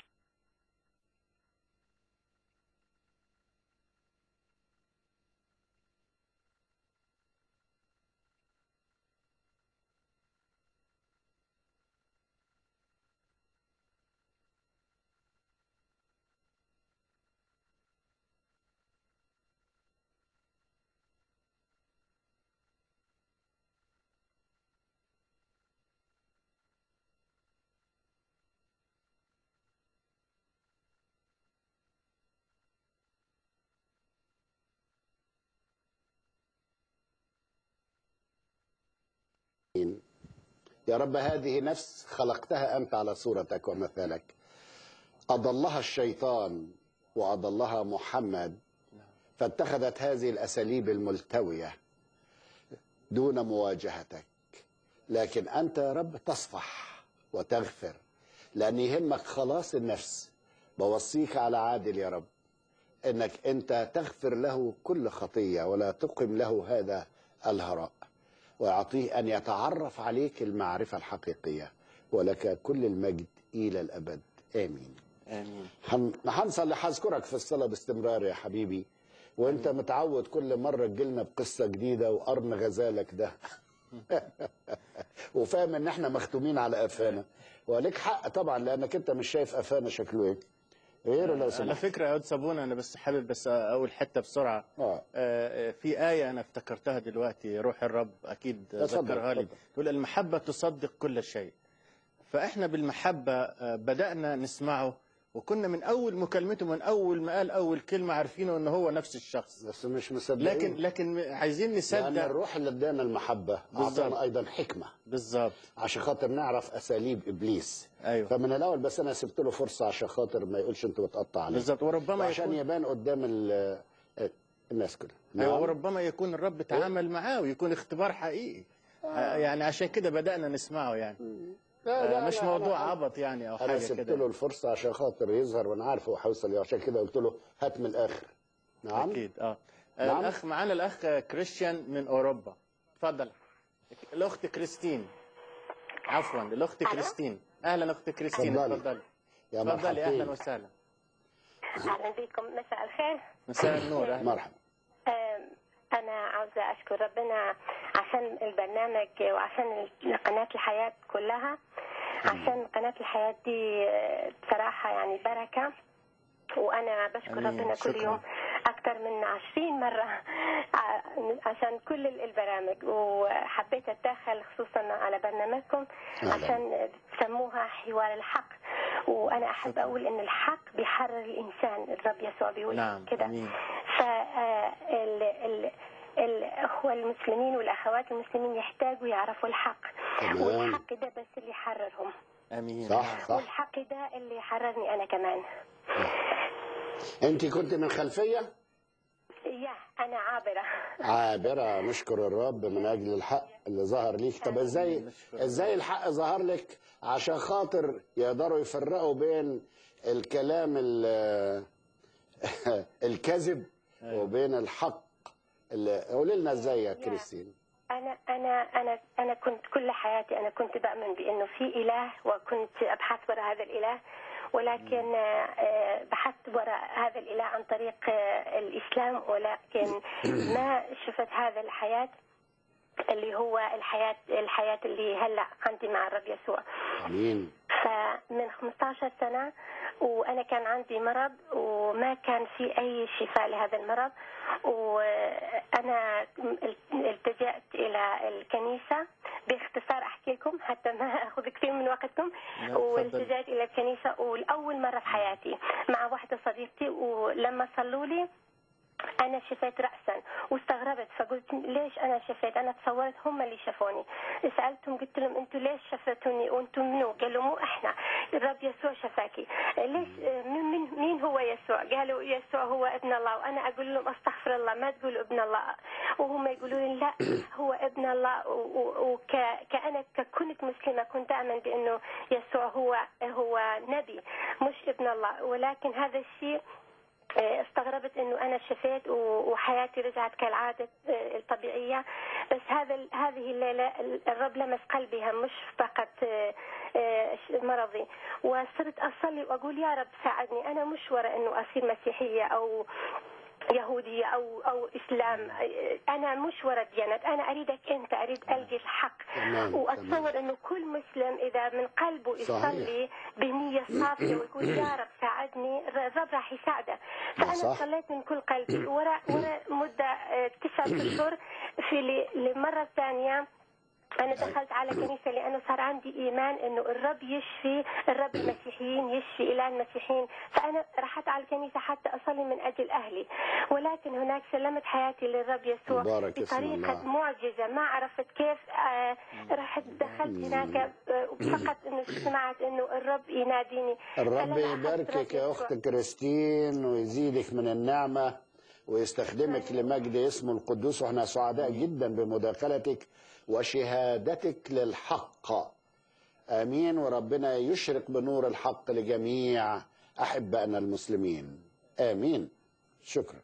يا رب هذه نفس خلقتها أنت على صورتك ومثالك أضلها الشيطان وأضلها محمد فاتخذت هذه الأساليب الملتوية دون مواجهتك لكن أنت يا رب تصفح وتغفر لأن يهمك خلاص النفس بوصيك على عادل يا رب انك انت تغفر له كل خطيه ولا تقم له هذا الهراء ويعطيه ان يتعرف عليك المعرفه الحقيقيه ولك كل المجد الى الابد امين امين هن- هنصلي هذكرك في الصلاه باستمرار يا حبيبي وانت متعود كل مره تجيلنا بقصه جديده وقرن غزالك ده وفاهم ان احنا مختومين على قفانا ولك حق طبعا لانك انت مش شايف قفانا شكله ايه غير لو على سمحت فكرة يا أود صابونة أنا بس حابب بس أقول حتة بسرعة اه آه، في آية أنا افتكرتها دلوقتي روح الرب أكيد اتفضل، ذكرها لي اتفضل. تقول المحبة تصدق كل شيء فإحنا بالمحبة آه، بدأنا نسمعه وكنا من أول مكالمته من أول ما قال أول كلمة عارفينه إن هو نفس الشخص بس مش مصدقين لكن لكن عايزين لان نصدق الروح اللي ادانا المحبه بالظبط. اعطانا ايضا حكمه بالظبط عشان خاطر نعرف اساليب ابليس أيوه فمن الاول بس انا سبت له فرصه عشان خاطر ما يقولش انت بتقطع عليه بالظبط وربما وعشان يكون يبان قدام ال- الناس كلها أيوة وربما يكون الرب تعامل معاه ويكون اختبار حقيقي آه، يعني عشان كده بدأنا نسمعه يعني لا، لا، آه، مش لا، موضوع أنا- عبط يعني أو انا حاجة سبت كده له الفرصه عشان خاطر يظهر وانا عارف هو هيوصل إيه، عشان كده قلت له هات من الاخر نعم اكيد اه آه، نعم. الاخ معانا الاخ كريستيان من اوروبا اتفضل الاخت كريستين عفوا الاخت كريستين اهلا اخت كريستين اتفضلي. اتفضلي يا اتفضلي اهلا مرحبا وسهلا اهلا بكم مساء الخير مساء النور اهلا مرحبا أم، انا عاوزه اشكر ربنا عشان البرنامج وعشان قناه الحياه كلها عشان قناه الحياه دي آه، بصراحه يعني بركه وانا بشكر آمين. ربنا كل شكراً. يوم اكثر من عشرين مره ع- عشان كل البرامج وحبيت اتدخل خصوصا على برنامجكم أهلاً. عشان تسموها حوار الحق وانا احب اقول ان الحق بيحرر الانسان الرب يسوع بيقول نعم كده امين فال الأخوة المسلمين والأخوات المسلمين يحتاجوا يعرفوا الحق تمام. والحق ده بس اللي يحررهم امين صح صح والحق ده اللي يحررني أنا كمان انت كنت من خلفيه يا أنا عابرة عابره نشكر الرب من اجل الحق اللي ظهر ليك طب ازاي ازاي الحق ظهر لك عشان خاطر يقدروا يفرقوا بين الكلام ال- الكذب وبين الحق اللي قولي لنا ازاي يا كريستين أنا أنا أنا أنا كنت كل حياتي أنا كنت بؤمن بأنه في إله وكنت أبحث وراء هذا الإله ولكن آه، آه، بحثت وراء هذا الإله عن طريق آه، الإسلام ولكن ما شفت هذا الحياة اللي هو الحياة الحياة اللي هلا عندي مع الرب يسوع امين فمن 15 سنة وأنا كان عندي مرض وما كان في أي شفاء لهذا المرض وأنا التجأت إلى الكنيسة باختصار أحكي لكم حتى ما أخذ كثير من وقتكم لا، تفضل. والتجأت إلى الكنيسة والأول مرة في حياتي مع واحدة صديقتي ولما صلوا لي انا شفيت راسا واستغربت فقلت ليش انا شفيت انا تصورت هم اللي شافوني سالتهم قلت لهم انتم ليش شفتوني وانتم منو قالوا مو احنا الرب يسوع شفاكي ليش من, من مين هو يسوع قالوا يسوع هو ابن الله وانا اقول لهم استغفر الله ما تقولوا ابن الله وهم يقولوا لي لا هو ابن الله وكأنا كنت مسلمة كنت أؤمن بأنه يسوع هو هو نبي مش ابن الله ولكن هذا الشيء آه، استغربت انه انا شفيت و- وحياتي رجعت كالعاده آه، الطبيعيه بس هذا ال- هذه الليله ال- الرب لمس قلبي هم مش فقط آه، آه، ش- مرضي وصرت اصلي واقول يا رب ساعدني انا مش ورا انه اصير مسيحيه او يهودية أو أو إسلام أنا مش ورا الديانات أنا أريدك أنت أريد ألقي الحق تمام، وأتصور أنه كل مسلم إذا من قلبه صحيح. يصلي بنية صافية ويقول يا رب ساعدني الرب راح يساعده فأنا صح. صليت من كل قلبي ورا ورا مدة آه، تسعة أشهر في ل- للمرة الثانية أنا دخلت على كنيسة لأنه صار عندي إيمان إنه الرب يشفي الرب المسيحيين يشفي إله المسيحيين فأنا رحت على الكنيسة حتى أصلي من أجل أهلي ولكن هناك سلمت حياتي للرب يسوع مبارك اسم بطريقة الله. معجزة ما عرفت كيف آه، رحت دخلت هناك آه، فقط إنه سمعت إنه الرب يناديني الرب فلما أخذت يباركك رب يا يسوع- اخت كريستين ويزيدك من النعمه ويستخدمك لمجد اسمه القدوس واحنا سعداء جدا بمداخلتك وشهادتك للحق امين وربنا يشرق بنور الحق لجميع احبائنا المسلمين امين شكرا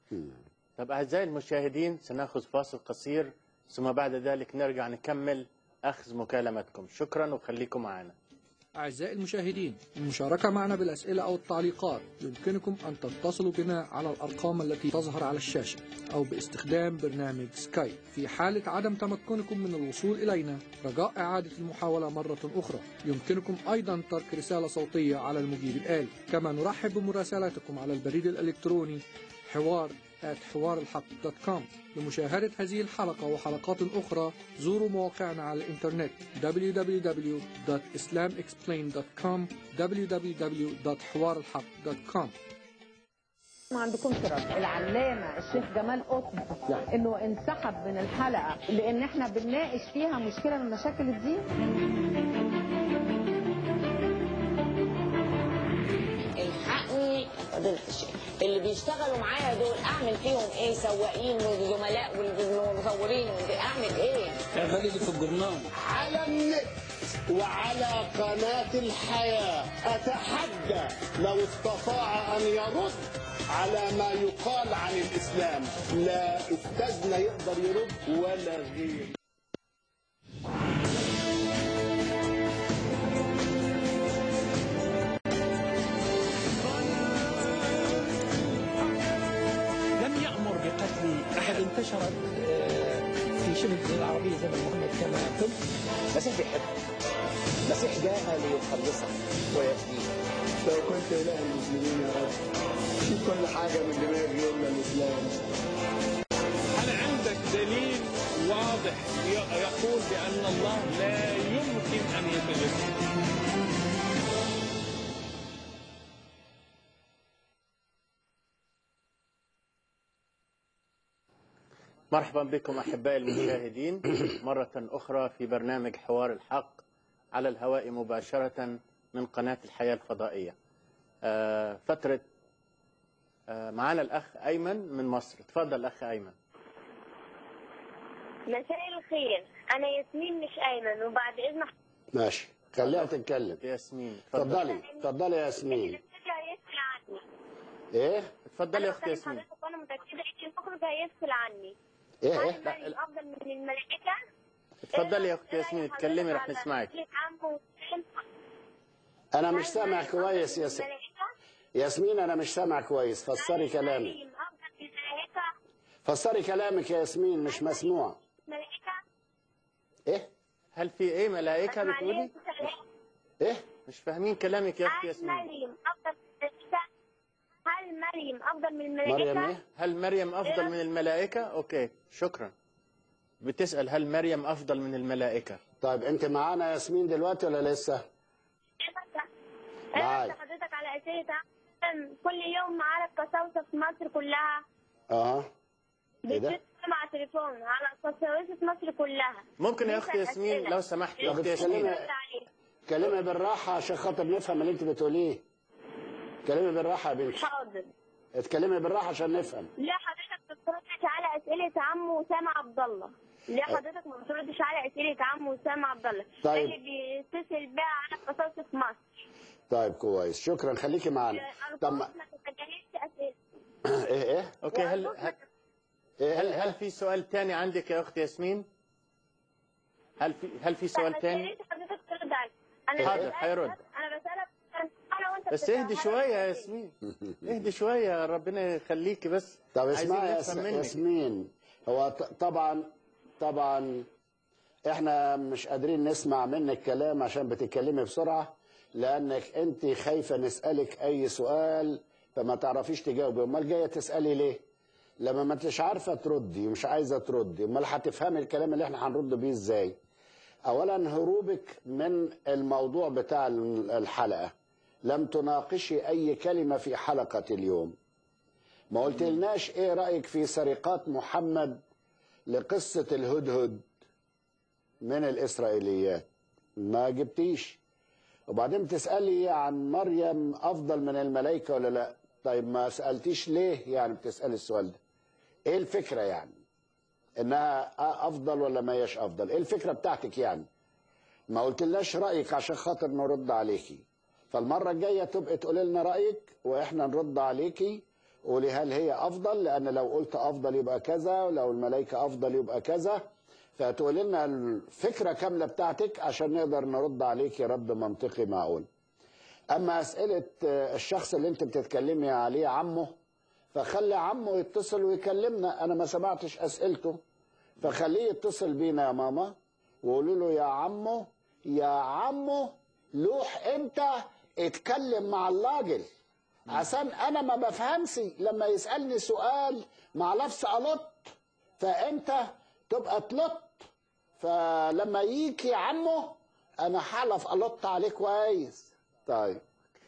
طب أعزائي المشاهدين سنأخذ فاصل قصير ثم بعد ذلك نرجع نكمل أخذ مكالمتكم شكرا وخليكم معنا أعزائي المشاهدين المشاركة معنا بالأسئلة أو التعليقات يمكنكم أن تتصلوا بنا على الأرقام التي تظهر على الشاشة أو باستخدام برنامج سكايب في حالة عدم تمكنكم من الوصول إلينا رجاء إعادة المحاولة مرة أخرى يمكنكم أيضا ترك رسالة صوتية على المجيب الآلي كما نرحب بمراسلاتكم على البريد الإلكتروني حوار حوار الحق دوت كوم لمشاهدة هذه الحلقة وحلقات أخرى زوروا مواقعنا على الإنترنت www.islamexplained.com www.حوارالحق.com ما عندكمش رد العلامة الشيخ جمال قطب انه انسحب من الحلقة لان احنا بنناقش فيها مشكلة من مشاكل الدين الحقني فضيلة الشيخ اللي بيشتغلوا معايا دول اعمل فيهم ايه سواقين وزملاء والمصورين اعمل ايه؟ خلي في الجرنان على النت وعلى قناة الحياة أتحدى لو استطاع أن يرد على ما يقال عن الإسلام لا أستاذنا يقدر يرد ولا غير لم يأمر بقتل أحد انتشرت آه، في شبه الجزيرة العربية زمن محمد كما قلت المسيح بيحب المسيح جاء ليخلصك ويفديك لو كنت إله المسلمين يا رب شيل كل حاجة من دماغي إلا الإسلام هل عندك دليل واضح ي- يقول بأن الله لا يمكن أن يتجسد مرحبا بكم احبائي المشاهدين مره اخرى في برنامج حوار الحق على الهواء مباشره من قناه الحياه الفضائيه. آه، فتره آه، معانا الاخ ايمن من مصر، تفضل اخ ايمن. مساء الخير انا ياسمين مش ايمن وبعد اذن ماشي خليها تتكلم ياسمين اتفضلي اتفضلي يا ياسمين حضرتك هيفصل عني ايه اتفضلي يا أنا اخت ياسمين حضرتك وانا متاكده ان المخرج هيفصل عني ايه هل ايه مريم افضل من الملائكه اتفضلي يا اخت ياسمين اتكلمي رح على نسمعك. سيرة عمه وسلم. انا مش سامع كويس يا س... ياسمين انا مش سامع كويس فسري كلامك مريم افضل من الملائكه فسري كلامك يا ياسمين مش مسموع ملائكه ايه هل في ايه ملائكه بتقولي؟ ايه مش فاهمين كلامك يا اخت هل ياسمين. مريم افضل من الملائكه هل مريم افضل من مريم الملائكه ايه؟ هل مريم افضل من الملائكه؟ اوكي شكرا. بتسال هل مريم افضل من الملائكه؟ طيب انت معانا ياسمين دلوقتي ولا لسه معاي. انا حضرتك على اسئله عام كل يوم معانا القساوسه في مصر كلها اه ايه ده بتتصل مع تليفون على قساوسه مصر كلها ممكن يا اخت بنسأل ياسمين أسئلة. لو سمحت يا طب اخت ياسمين اتكلمي كلمي بالراحه عشان خاطر نفهم اللي انت بتقوليه اتكلمي بالراحه يا بنتي حاضر اتكلمي بالراحه عشان نفهم ليه حضرتك ما بتردش على اسئله عمه اسامه عبد الله ليه حضرتك ما بتردش على اسئله عمه اسامه عبد الله طيب. اللي بيتصل بيها على قساوسه في مصر طيب كويس شكرا خليكي معانا طب ما- أرجوك ما تتجاهلش اسئله ايه ايه اوكي هل هل هل, هل في سؤال تاني عندك يا اخت ياسمين؟ هل في هل في سؤال يا تاني؟ ريت حضرتك ترد علي انا حاضر، بسألك هيرد. بس، انا بسالك انا وانت بس اهدي بتتجاهل شويه يا ياسمين اهدي شويه ربنا يخليكي بس طب عايزين اسمعي يا نفهم ياس- منك. ياسمين هو ط- طبعا طبعا احنا مش قادرين نسمع منك كلام عشان بتتكلمي بسرعه لانك انت خايفه نسالك اي سؤال فما تعرفيش تجاوبي امال جايه تسالي ليه لما ما انتش عارفه تردي ومش عايزه تردي امال هتفهمي الكلام اللي احنا هنرد بيه ازاي اولا هروبك من الموضوع بتاع الحلقه لم تناقشي اي كلمه في حلقه اليوم ما قلتلناش ايه رايك في سرقات محمد لقصه الهدهد من الاسرائيليات ما جبتيش وبعدين بتسالي عن مريم افضل من الملائكه ولا لا طيب ما سالتيش ليه يعني بتسالي السؤال ده ايه الفكره يعني انها افضل ولا ما هيش افضل ايه الفكره بتاعتك يعني ما قلتلناش رايك عشان خاطر نرد عليكي فالمره الجايه تبقى تقولي لنا رايك واحنا نرد عليكي قولي هل هي افضل لان لو قلت افضل يبقى كذا ولو الملائكه افضل يبقى كذا فتقول لنا الفكره كامله بتاعتك عشان نقدر نرد عليك رد منطقي معقول اما اسئله آه، الشخص اللي انت بتتكلمي عليه عمه فخلي عمه يتصل ويكلمنا انا ما سمعتش اسئلته فخليه يتصل بينا يا ماما وقولوا له يا عمو يا عمو لوح انت اتكلم مع الراجل عشان انا ما بفهمش لما يسالني سؤال مع لفظ الط فانت تبقى تلط فلما يجي عمه انا حلف الط عليه كويس طيب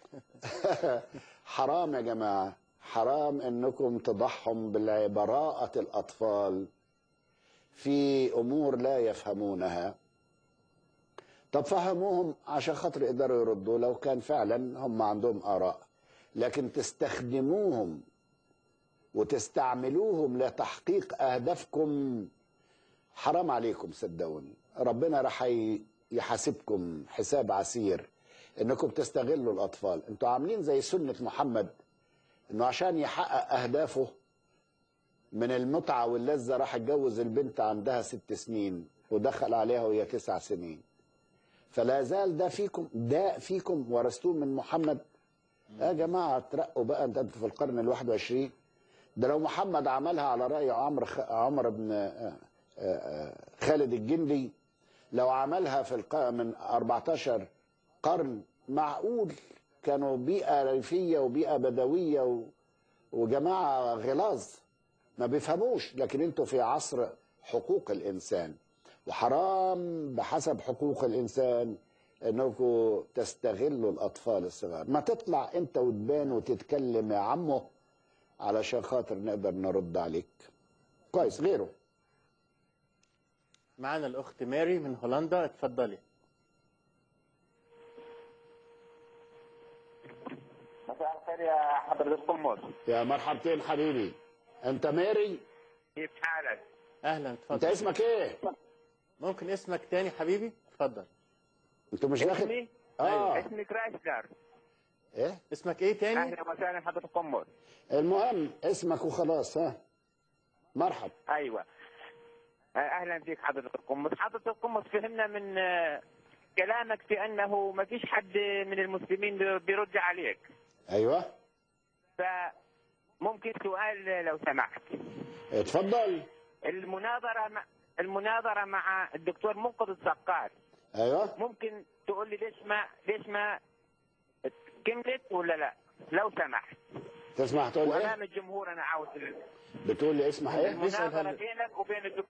حرام يا جماعه حرام انكم تضحوا بالبراءه الاطفال في امور لا يفهمونها طب فهموهم عشان خاطر يقدروا يردوا لو كان فعلا هم عندهم اراء لكن تستخدموهم وتستعملوهم لتحقيق اهدافكم حرام عليكم صدقوني ربنا راح ي- يحاسبكم حساب عسير انكم تستغلوا الاطفال انتوا عاملين زي سنه محمد انه عشان يحقق اهدافه من المتعه واللذه راح اتجوز البنت عندها ست سنين ودخل عليها وهي تسع سنين فلا زال ده فيكم ده فيكم ورثتوه من محمد يا جماعه ترقوا بقى انت انتوا في القرن الواحد وعشرين ده لو محمد عملها على راي عمرو خ... عمر بن آه، آه، خالد الجندي لو عملها في الق... من 14 قرن معقول كانوا بيئه ريفيه وبيئه بدويه و... وجماعه غلاظ ما بيفهموش لكن انتوا في عصر حقوق الانسان وحرام بحسب حقوق الانسان انكم تستغلوا الاطفال الصغار ما تطلع انت وتبان وتتكلم يا عمو علشان خاطر نقدر نرد عليك كويس غيره معنا الأخت ماري من هولندا اتفضلي مساء الخير يا حضرة القمص يا مرحبتين حبيبي انت ماري كيف حالك؟ أهلا اتفضل انت اسمك ايه ممكن اسمك تاني حبيبي اتفضل انت مش داخل اسمي؟ اه اسمي كرايسلر ايه اسمك ايه تاني اهلا وسهلا حضرة القمص المهم اسمك وخلاص ها مرحب ايوه آه، اهلا فيك حضرة القمص حضرة القمص فهمنا من آه، كلامك في انه ما فيش حد من المسلمين بيرد عليك ايوه فممكن سؤال لو سمحت اتفضل المناظرة مع المناظرة مع الدكتور منقذ السقار ايوه ممكن تقول لي ليش ما ليش ما كملت ولا لا لو سمحت تسمح تقول ايه وامام الجمهور انا عاوز ال- بتقول لي اسمها ايه المناظرة بينك وبين الدكتور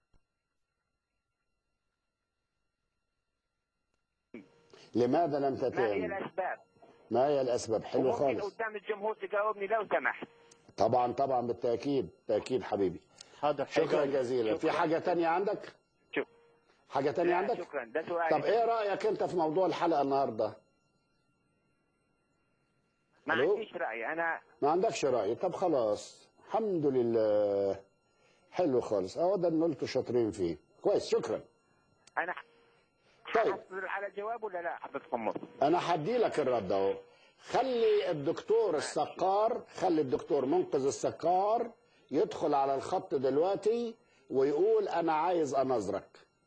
لماذا لم ما هي تتم الاسباب ما هي الاسباب حلو وممكن خالص قدام الجمهور تجاوبني لو سمحت طبعا طبعا بالتاكيد تاكيد حبيبي حاضر شكرا جزيلا في حاجه تانية عندك شوف حاجه تانية لا، عندك شكرا ده سؤال طب ايه رايك انت في موضوع الحلقه النهارده ما ألو؟ عنديش راي انا ما عندكش راي طب خلاص الحمد لله حلو خالص اهو ده اللي قلته شاطرين فيه كويس شكرا انا طيب حصل على جواب ولا لا حضرتكم مصر انا هدي لك الرد اهو خلي الدكتور السقار خلي الدكتور منقذ السقار يدخل على الخط دلوقتي ويقول انا عايز انظرك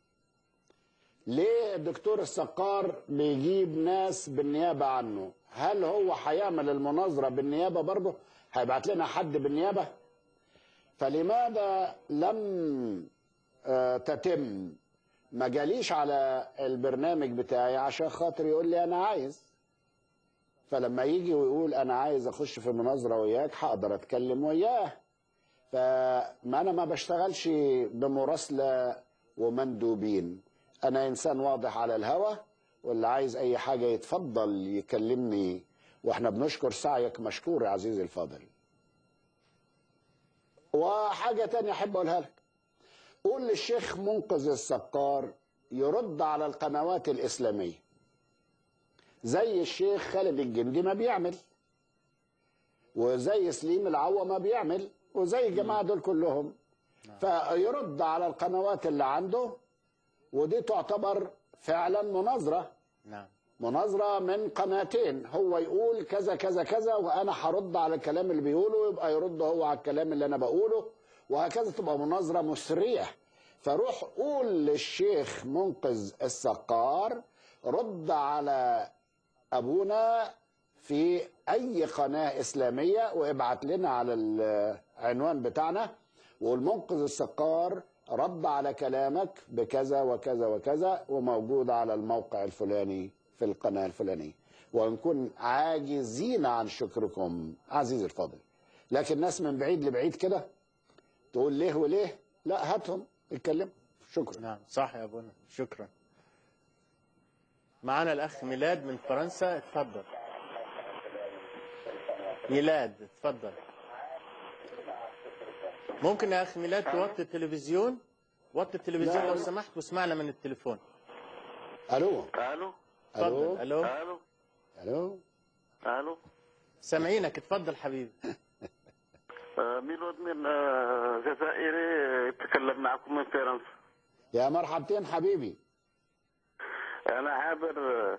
ليه الدكتور السقار بيجيب ناس بالنيابه عنه هل هو هيعمل المناظره بالنيابه برضه هيبعت لنا حد بالنيابه فلماذا لم آه، تتم ما جاليش على البرنامج بتاعي عشان خاطر يقول لي انا عايز فلما يجي ويقول انا عايز اخش في مناظره وياك هقدر اتكلم وياه فما انا ما بشتغلش بمراسله ومندوبين انا انسان واضح على الهوى واللي عايز اي حاجه يتفضل يكلمني واحنا بنشكر سعيك مشكور يا عزيزي الفاضل وحاجه تانية احب اقولها لك قول للشيخ منقذ السقار يرد على القنوات الإسلامية زي الشيخ خالد الجندي ما بيعمل وزي سليم العوة ما بيعمل وزي الجماعة دول كلهم فيرد على القنوات اللي عنده ودي تعتبر فعلا مناظرة نعم مناظرة من قناتين هو يقول كذا كذا كذا وأنا هرد على الكلام اللي بيقوله يبقى يرد هو على الكلام اللي أنا بقوله وهكذا تبقى مناظرة مسرية فروح قول للشيخ منقذ السقار رد على ابونا في اي قناه اسلاميه وابعت لنا على العنوان بتاعنا والمنقذ السقار رد على كلامك بكذا وكذا وكذا وموجود على الموقع الفلاني في القناه الفلانيه ونكون عاجزين عن شكركم عزيزي الفاضل لكن ناس من بعيد لبعيد كده تقول ليه وليه لا هاتهم اتكلم شكرا نعم صح يا ابونا شكرا معانا الاخ ميلاد من فرنسا اتفضل ميلاد اتفضل ممكن يا اخ ميلاد توطي التلفزيون وطي التلفزيون لا. لو سمحت واسمعنا من التليفون الو الو اتفضل الو الو الو الو سامعينك اتفضل حبيبي آه، ميلود من آه، جزائري يتكلم معكم من فرنسا يا مرحبتين حبيبي انا عابر آه،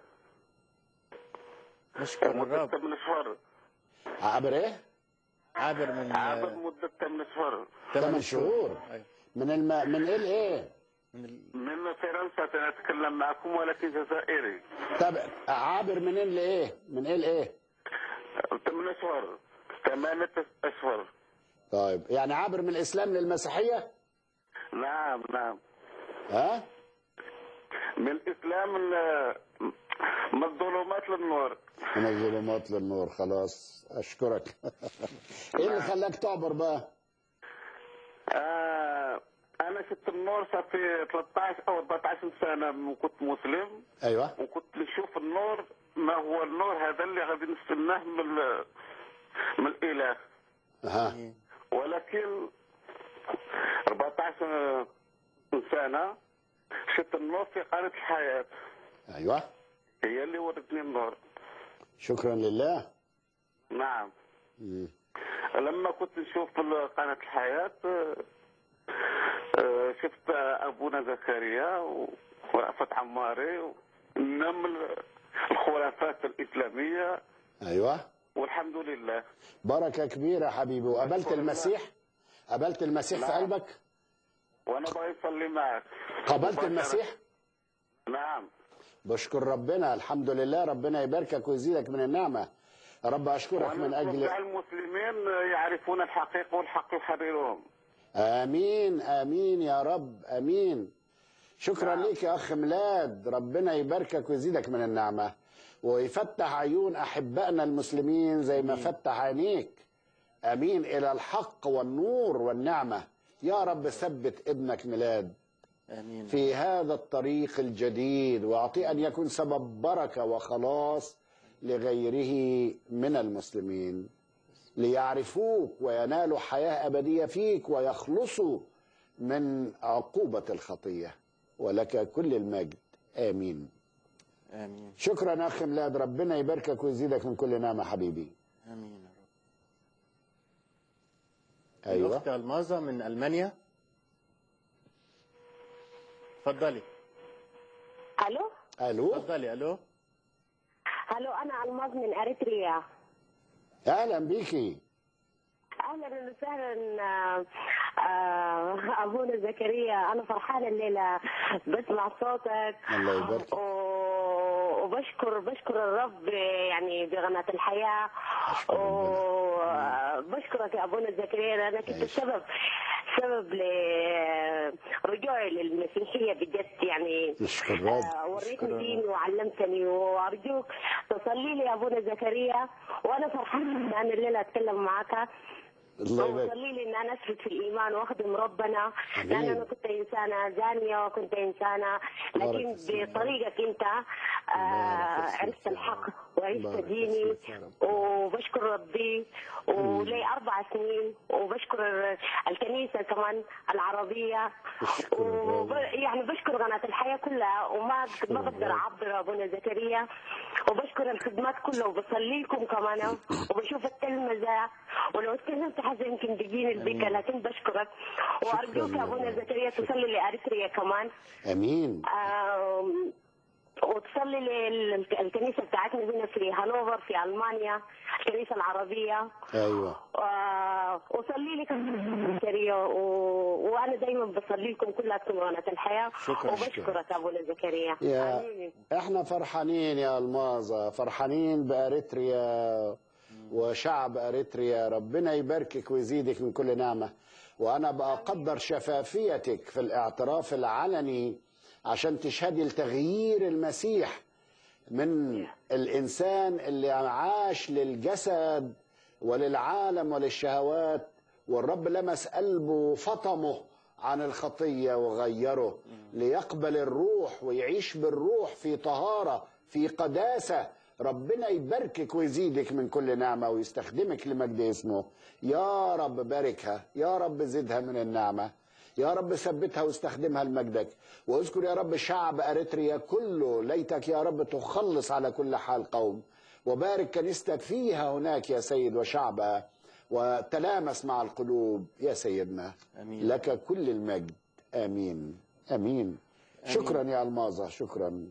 نشكر مدة الرب 8 شهور عابر ايه؟ عابر من عابر مدة 8 شهور ثمان شهور أيوة. من الم... من ايه لايه؟ من فرنسا اتكلم معكم ولكن جزائري طب عابر منين لايه؟ من ايه لايه؟ 8 شهور 8 اشهر طيب يعني عابر من الاسلام للمسيحيه؟ نعم نعم ها؟ من الاسلام ال- من الظلمات للنور من الظلمات للنور خلاص اشكرك ايه اللي خلاك تعبر بقى؟ آه انا شفت النور صافي 13 او 14 سنه من كنت مسلم ايوه وكنت نشوف النور ما هو النور هذا اللي غادي نستناه من ال- من الاله ها ولكن 14 سنه شفت النور في قناه الحياه ايوه هي اللي ورتني النور شكرا لله نعم مم. لما كنت نشوف في قناة الحياة آه، آه، شفت أبونا زكريا و- ورأفت عماري ونم الخرافات الإسلامية ايوه والحمد لله بركه كبيره حبيبي وقابلت المسيح قابلت المسيح في نعم. قلبك وأنا بغي أصلي معك قابلت مباشرة. المسيح نعم بشكر ربنا الحمد لله ربنا يباركك ويزيدك من النعمه يا رب اشكرك من وأنا اجل أتوقع المسلمين يعرفون الحقيقة والحق يحررهم امين امين يا رب امين شكرا ليك يا اخ ميلاد ربنا يباركك ويزيدك من النعمه ويفتح عيون احبائنا المسلمين زي ما فتح عينيك امين الى الحق والنور والنعمه يا رب ثبت ابنك ميلاد امين في هذا الطريق الجديد واعطيه ان يكون سبب بركه وخلاص لغيره من المسلمين ليعرفوك وينالوا حياه ابديه فيك ويخلصوا من عقوبه الخطيه ولك كل المجد امين امين شكرا يا اخ ميلاد ربنا يباركك ويزيدك من كل نعمه حبيبي امين يا رب ايوه الاخت المازه من المانيا اتفضلي الو الو اتفضلي الو الو انا الماظ من اريتريا اهلا بيكي اهلا وسهلا آه، آه، ابونا زكريا انا فرحانه الليله بسمع صوتك الله يبارك و- وبشكر بشكر الرب يعني بقناة الحياة وبشكرك يا أبونا زكريا أنا كنت السبب سبب لرجوعي للمسيحية بجد يعني نشكر آه، الرب وريتني ديني وعلمتني وأرجوك تصلي لي يا أبونا زكريا وأنا فرحانة إن أنا الليلة أتكلم معك الله يبارك وصلي لي ان انا اثبت في الايمان واخدم ربنا آمين. لان انا كنت انسانه زانيه وكنت انسانه لكن بارك في بطريقك انت آه عرفت الحق وعرفت بارك ديني فيك يا رب. وبشكر ربي ولي اربع سنين وبشكر الكنيسه كمان العربيه وب... يعني بشكر قناه الحياه كلها وما ما بقدر اعبر ابونا زكريا وبشكر الخدمات كلها وبصلي لكم كمان وبشوف التلمذه ولو اتكلمت حاجه يمكن بيجيني البكا لكن بشكرك وارجوك يا ابونا زكريا تصلي لاريتريا كمان امين آم، وتصلي للكنيسه بتاعتنا هنا في هانوفر في المانيا الكنيسه العربيه ايوه و- وصلي لي كمان زكريا و... وانا دايما بصلي لكم كلكم قناه الحياه شكراً. وبشكرك ابونا زكريا يا آمين. احنا فرحانين يا الماظة فرحانين باريتريا وشعب اريتريا ربنا يباركك ويزيدك من كل نعمه وانا بقدر شفافيتك في الاعتراف العلني عشان تشهدي لتغيير المسيح من الانسان اللي عاش للجسد وللعالم وللشهوات والرب لمس قلبه فطمه عن الخطيه وغيره ليقبل الروح ويعيش بالروح في طهاره في قداسه ربنا يباركك ويزيدك من كل نعمه ويستخدمك لمجد اسمه يا رب باركها يا رب زدها من النعمه يا رب ثبتها واستخدمها لمجدك واذكر يا رب شعب اريتريا كله ليتك يا رب تخلص على كل حال قوم وبارك كنيستك فيها هناك يا سيد وشعبها وتلامس مع القلوب يا سيدنا آمين. لك كل المجد امين امين شكرا يا الماظه شكرا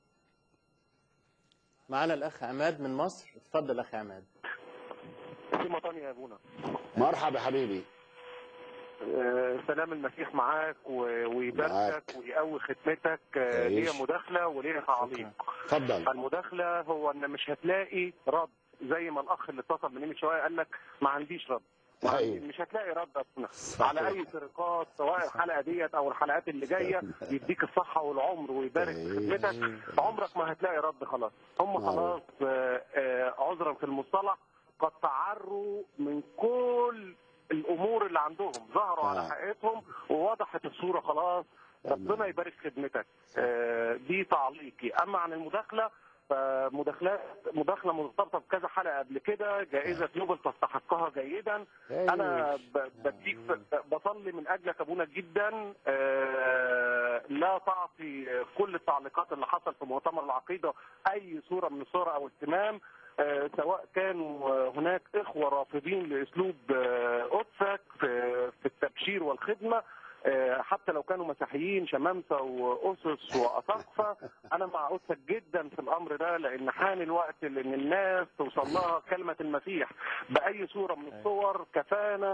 معنا الأخ عماد من مصر اتفضل أخ عماد في مطاني يا ابونا مرحبا حبيبي آه، سلام المسيح معاك و- ويباركك معاك. ويقوي خدمتك آه، تعيش. ليا مداخله وليا تعليق اتفضل المداخله هو ان مش هتلاقي رد زي ما الاخ اللي اتصل مني من شويه قال لك ما عنديش رد ما عندي- أيوة. مش هتلاقي رد أصلاً. صحيح. على اي سرقات سواء الحلقه ديت او الحلقات اللي جايه يديك الصحه والعمر ويبارك في خدمتك عمرك ما هتلاقي رد خلاص هم معروف. خلاص آه، آه، عذرا في المصطلح قد تعروا من كل الامور اللي عندهم ظهروا على آه. حقيقتهم ووضحت الصوره خلاص ربنا يبارك خدمتك آه، دي تعليقي اما عن المداخله فمداخلات مداخله مرتبطه بكذا حلقه قبل كده جائزه نوبل تستحقها جيدا أيوة. انا ب- بديك بصلي من اجلك ابونا جدا آه، لا تعطي كل التعليقات اللي حصل في مؤتمر العقيده اي صوره من الصور او اهتمام آه، سواء كانوا آه، هناك اخوه رافضين لاسلوب آه، قدسك في في التبشير والخدمه آه، حتى لو كانوا مسيحيين شمامسه واسس واساقفه انا مع قدسك جدا في الامر ده لان حان الوقت لان الناس توصل لها كلمه المسيح باي صوره من الصور كفانا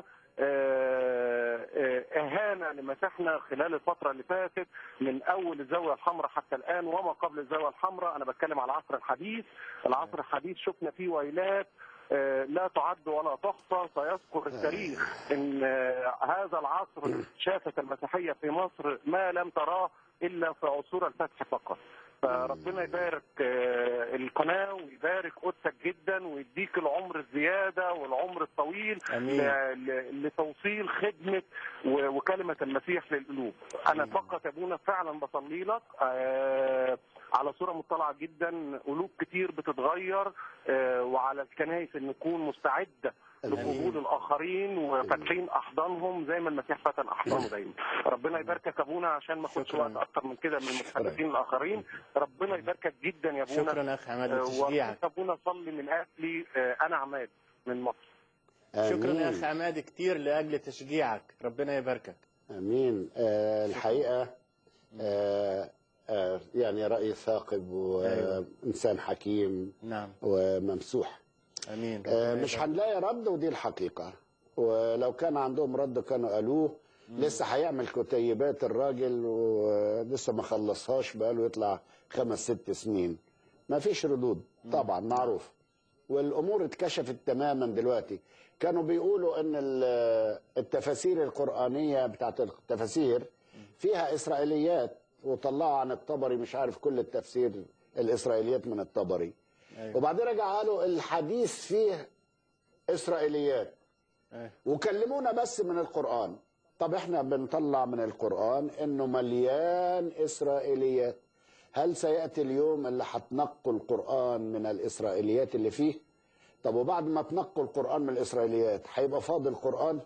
آه، آه، اهانه لمسيحنا خلال الفتره اللي فاتت من اول الزاويه الحمراء حتى الان وما قبل الزاويه الحمراء انا بتكلم على العصر الحديث العصر الحديث شفنا فيه ويلات آه، لا تعد ولا تحصى سيذكر التاريخ ان آه، هذا العصر شافت المسيحيه في مصر ما لم تراه الا في عصور الفتح فقط فربنا يبارك آه، القناه ويبارك قدسك جدا ويديك العمر الزياده والعمر الطويل آمين. ل- ل- لتوصيل خدمه و- وكلمه المسيح للقلوب. انا فقط يا ابونا فعلا بصلي لك آه، على صوره مطلعه جدا قلوب كتير بتتغير آه، وعلى الكنائس ان نكون مستعده لقبول الاخرين وفاتحين احضانهم زي ما المسيح فتح احضانه دايما. ربنا يباركك يا ابونا عشان ما اخدش وقت اكتر من كده من المتحدثين الاخرين. ربنا يباركك جدا يا ابونا. شكرا يا أخ عماد آه، لتشجيعك وأرجوك ابونا صلي من اجلي آه، انا عماد من مصر. شكرا يا آمين. أخ عماد كتير لأجل تشجيعك ربنا يباركك امين آه الحقيقه آه آه يعني راي ثاقب وانسان حكيم نعم وممسوح امين آه ربنا مش يبارك. هنلاقي رد ودي الحقيقه ولو كان عندهم رد كانوا قالوه لسه هيعمل كتيبات الراجل ولسه ما خلصهاش بقاله يطلع خمس ست سنين ما فيش ردود طبعا معروف والامور اتكشفت تماما دلوقتي كانوا بيقولوا ان ال- التفاسير القرانيه بتاعت التفاسير فيها اسرائيليات وطلعوا عن الطبري مش عارف كل التفسير الاسرائيليات من الطبري أيوة. وبعدين رجع قالوا الحديث فيه اسرائيليات أيوة. وكلمونا بس من القرآن طب احنا بنطلع من القرآن انه مليان اسرائيليات هل سيأتي اليوم اللي هتنقوا القرآن من الاسرائيليات اللي فيه طب وبعد ما تنقوا القرآن من الاسرائيليات هيبقى فاضل قرآن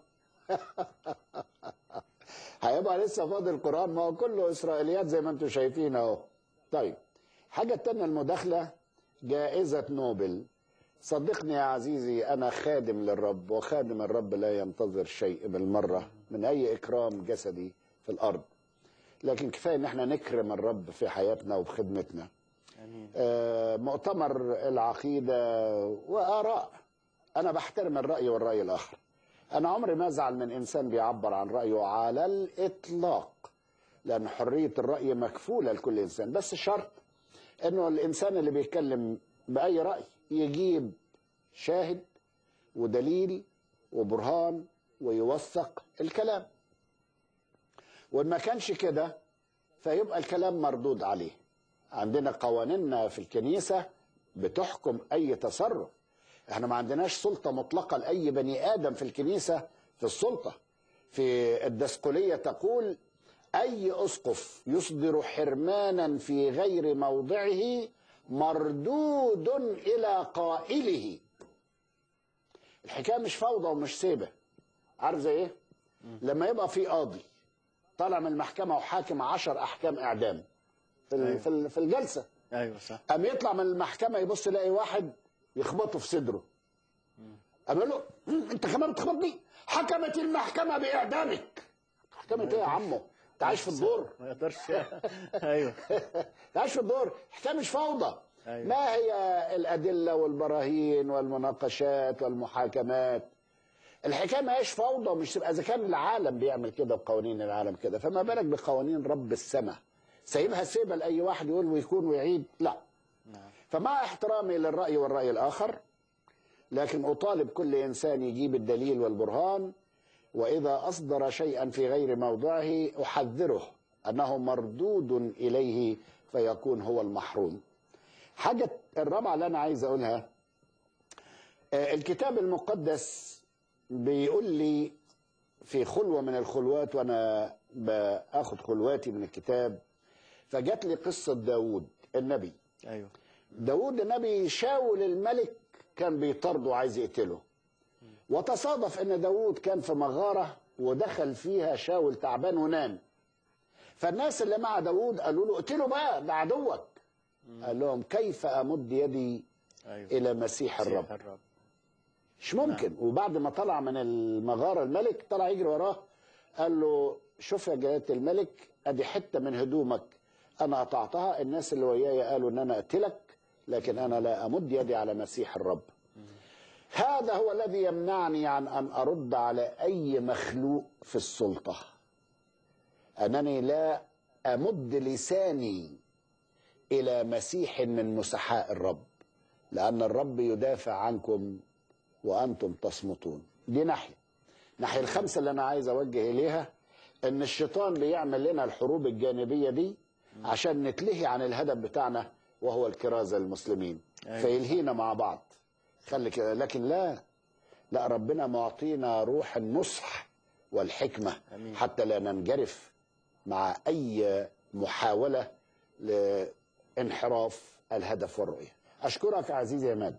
هيبقى لسه فاضل قرآن ما هو كله اسرائيليات زي ما انتم شايفين اهو طيب حاجة تانية المداخلة جائزة نوبل صدقني يا عزيزي أنا خادم للرب وخادم الرب لا ينتظر شيء بالمرة من أي إكرام جسدي في الأرض لكن كفاية إن احنا نكرم الرب في حياتنا وفي خدمتنا آه، مؤتمر العقيدة وآراء أنا بحترم الرأي والرأي الآخر أنا عمري ما أزعل من إنسان بيعبر عن رأيه على الإطلاق لأن حرية الرأي مكفولة لكل إنسان بس شرط إنه الإنسان اللي بيتكلم بأي رأي يجيب شاهد ودليل وبرهان ويوثق الكلام وإن ما كانش كده فيبقى الكلام مردود عليه عندنا قوانيننا في الكنيسة بتحكم أي تصرف احنا ما عندناش سلطة مطلقة لأي بني آدم في الكنيسة في السلطة في الدسقلية تقول أي أسقف يصدر حرمانا في غير موضعه مردود إلى قائله الحكاية مش فوضى ومش سيبة عارف زي ايه لما يبقى في قاضي طالع من المحكمة وحاكم عشر أحكام إعدام في ال- أيوة. في ال- في الجلسة ايوه صح قام يطلع من المحكمة يبص يلاقي واحد يخبطه في صدره قام يقول له "مم، انت كمان بتخبطني حكمت المحكمة بإعدامك حكمت ايه يا عمو انت عايش في الدور ما يقدرش ايوه انت عايش في الدور حكاية مش فوضى أيوة. ما هي الأدلة والبراهين والمناقشات والمحاكمات الحكايه ما هيش فوضى مش تبقى اذا كان العالم بيعمل كده بقوانين العالم كده فما بالك بقوانين رب السماء سايبها سيبه لاي واحد يقول ويكون ويعيد لا فمع احترامي للراي والراي الاخر لكن اطالب كل انسان يجيب الدليل والبرهان واذا اصدر شيئا في غير موضعه احذره انه مردود اليه فيكون هو المحروم حاجه الرابعه اللي انا عايز اقولها آه، الكتاب المقدس بيقول لي في خلوة من الخلوات وأنا باخد خلواتي من الكتاب فجات لي قصة داود النبي ايوه داود النبي شاول الملك كان بيطارده وعايز يقتله وتصادف ان داود كان في مغارة ودخل فيها شاول تعبان ونام فالناس اللي مع داود قالوا له اقتله بقى ده عدوك قال لهم كيف امد يدي ايوه الى مسيح الرب مسيح الرب مش ممكن وبعد ما طلع من المغارة الملك طلع يجري وراه قال له شوف يا جلالة الملك ادي حتة من هدومك انا قطعتها الناس اللي وياي قالوا ان انا اقتلك لكن انا لا امد يدي على مسيح الرب هذا هو الذي يمنعني عن ان ارد على اي مخلوق في السلطة انني لا امد لساني الى مسيح من مسحاء الرب لان الرب يدافع عنكم وانتم تصمتون دي ناحيه الناحيه الخامسه اللي انا عايز اوجه اليها ان الشيطان بيعمل لنا الحروب الجانبيه دي عشان نتلهي عن الهدف بتاعنا وهو الكرازه المسلمين أيوة. فيلهينا مع بعض خلي كده لكن لا لا ربنا معطينا روح النصح والحكمه أمين. حتى لا ننجرف مع اي محاوله لانحراف الهدف والرؤيه اشكرك عزيزي عماد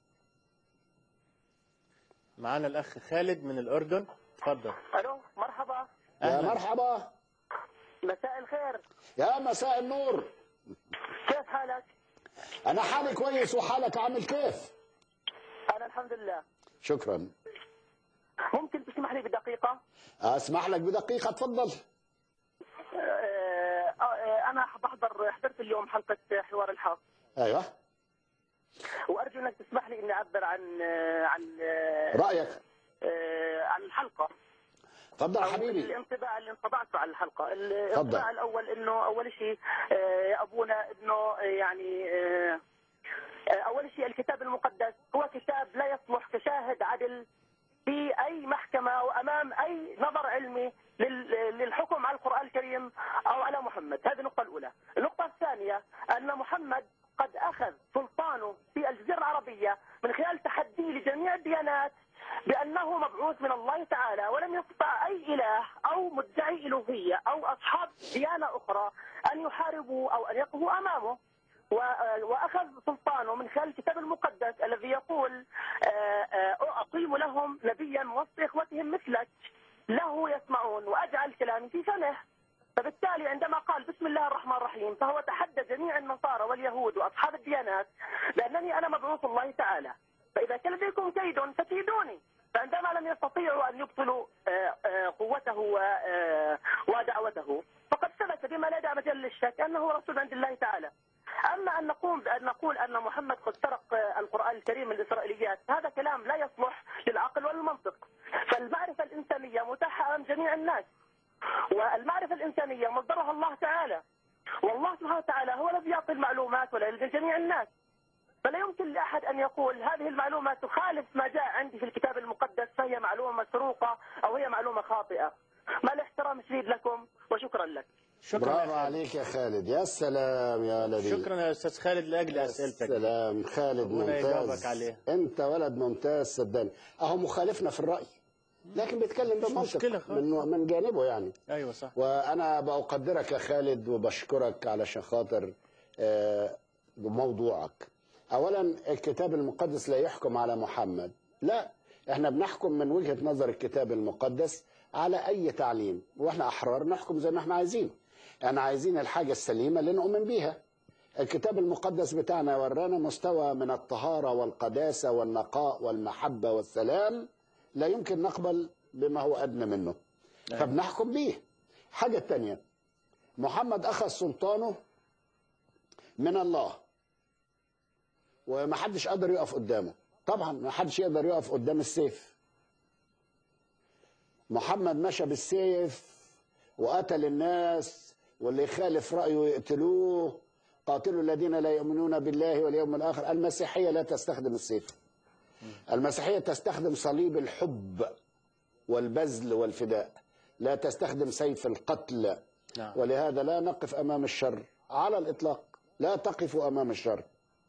معانا الاخ خالد من الاردن اتفضل الو مرحبا يا مرحبا مساء الخير يا مساء النور كيف حالك؟ انا حالي كويس وحالك عامل كيف انا الحمد لله شكرا ممكن تسمح لي بدقيقه؟ اسمح لك بدقيقه اتفضل آه، آه، انا بحضر حضرت اليوم حلقه حوار الحق ايوه وارجو انك تسمح لي اني اعبر عن آه، عن آه، رايك آه، عن الحلقه اتفضل أو حبيبي الانطباع اللي انطبعته على الحلقه الانطباع اتفضل. الاول انه اول شيء آه، يا ابونا انه آه، يعني آه، آه، اول شيء الكتاب المقدس هو كتاب لا يصلح كشاهد عدل في اي محكمه وامام اي نظر علمي لل- للحكم على القران الكريم او على محمد هذه النقطه الاولى النقطه الثانيه ان محمد قد اخذ سلطانه في الجزيره العربيه من خلال تحديه لجميع الديانات بانه مبعوث من الله تعالى ولم يستطع اي اله او مدعي الوهيه او اصحاب ديانه اخرى ان يحاربوا او ان يقفوا امامه و- واخذ سلطانه من خلال الكتاب المقدس الذي يقول آه، آه، اقيم لهم نبيا وسط اخوتهم مثلك له يسمعون واجعل كلامي في فمه فبالتالي عندما قال بسم الله الرحمن الرحيم فهو تحدى جميع النصارى واليهود واصحاب الديانات بانني انا مبعوث الله تعالى فاذا كان لديكم كيد فكيدوني فعندما لم يستطيعوا ان يبطلوا آه، آه، قوته و- آه، ودعوته فقد ثبت بما لا داعي مجال للشك انه رسول عند الله تعالى اما ان نقوم بان نقول ان محمد قد سرق القران الكريم من الاسرائيليات هذا كلام لا يصلح للعقل والمنطق فالمعرفه الانسانيه متاحه امام جميع الناس والمعرفه الانسانيه مصدرها الله تعالى والله سبحانه وتعالى هو الذي يعطي المعلومات والعلم لجميع الناس فلا يمكن لاحد ان يقول هذه المعلومه تخالف ما جاء عندي في الكتاب المقدس فهي معلومه مسروقه او هي معلومه خاطئه. مع الاحترام الشديد لكم وشكرا لك. برافو عليك يا خالد يا سلام يا لذيذ شكرا يا استاذ خالد لاجل اسئلتك سلام خالد ربنا يجاوبك ممتاز عليها. انت ولد ممتاز صدقني اهو مخالفنا في الراي لكن بيتكلم بمنطق مشكلة خالص. من من جانبه يعني ايوه صح وانا بقدرك يا خالد وبشكرك علشان خاطر آه، موضوعك اولا الكتاب المقدس لا يحكم على محمد لا احنا بنحكم من وجهة نظر الكتاب المقدس على اي تعليم واحنا احرار نحكم زي ما احنا عايزين احنا عايزين الحاجة السليمة اللي نؤمن بيها الكتاب المقدس بتاعنا ورانا مستوى من الطهارة والقداسة والنقاء والمحبة والسلام لا يمكن نقبل بما هو أدنى منه أيوة. فبنحكم به حاجة تانية محمد أخذ سلطانه من الله ومحدش قدر يقف قدامه طبعا محدش يقدر يقف قدام السيف محمد مشى بالسيف وقتل الناس واللي يخالف رأيه يقتلوه قاتلوا الذين لا يؤمنون بالله واليوم الآخر المسيحية لا تستخدم السيف المسيحية تستخدم صليب الحب والبذل والفداء لا تستخدم سيف القتل نعم. ولهذا لا نقف أمام الشر على الإطلاق لا تقفوا أمام الشر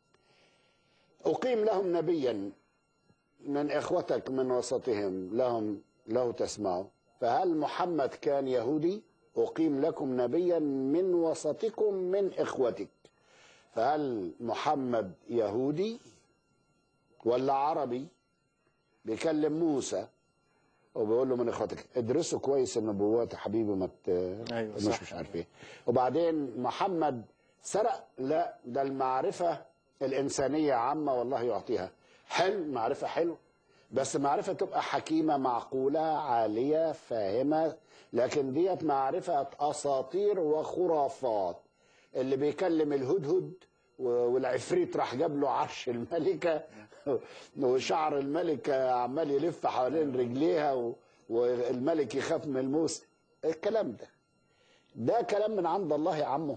أقيم لهم نبيا من إخوتك من وسطهم لهم له تسمعوا فهل محمد كان يهودي أقيم لكم نبيا من وسطكم من إخوتك فهل محمد يهودي ولا عربي بيكلم موسى وبيقول له من اخواتك ادرسوا كويس النبوات يا حبيبي ما ت... أيوة مش صح. مش عارف ايه وبعدين محمد سرق لا ده المعرفه الانسانيه عامه والله يعطيها حلو معرفه حلو بس معرفه تبقى حكيمه معقوله عاليه فاهمه لكن ديت معرفه اساطير وخرافات اللي بيكلم الهدهد و- والعفريت راح جاب له عرش الملكه وشعر الملكه عمال يلف حوالين رجليها و- والملك يخاف من الموس الكلام ده ده كلام من عند الله يا عمو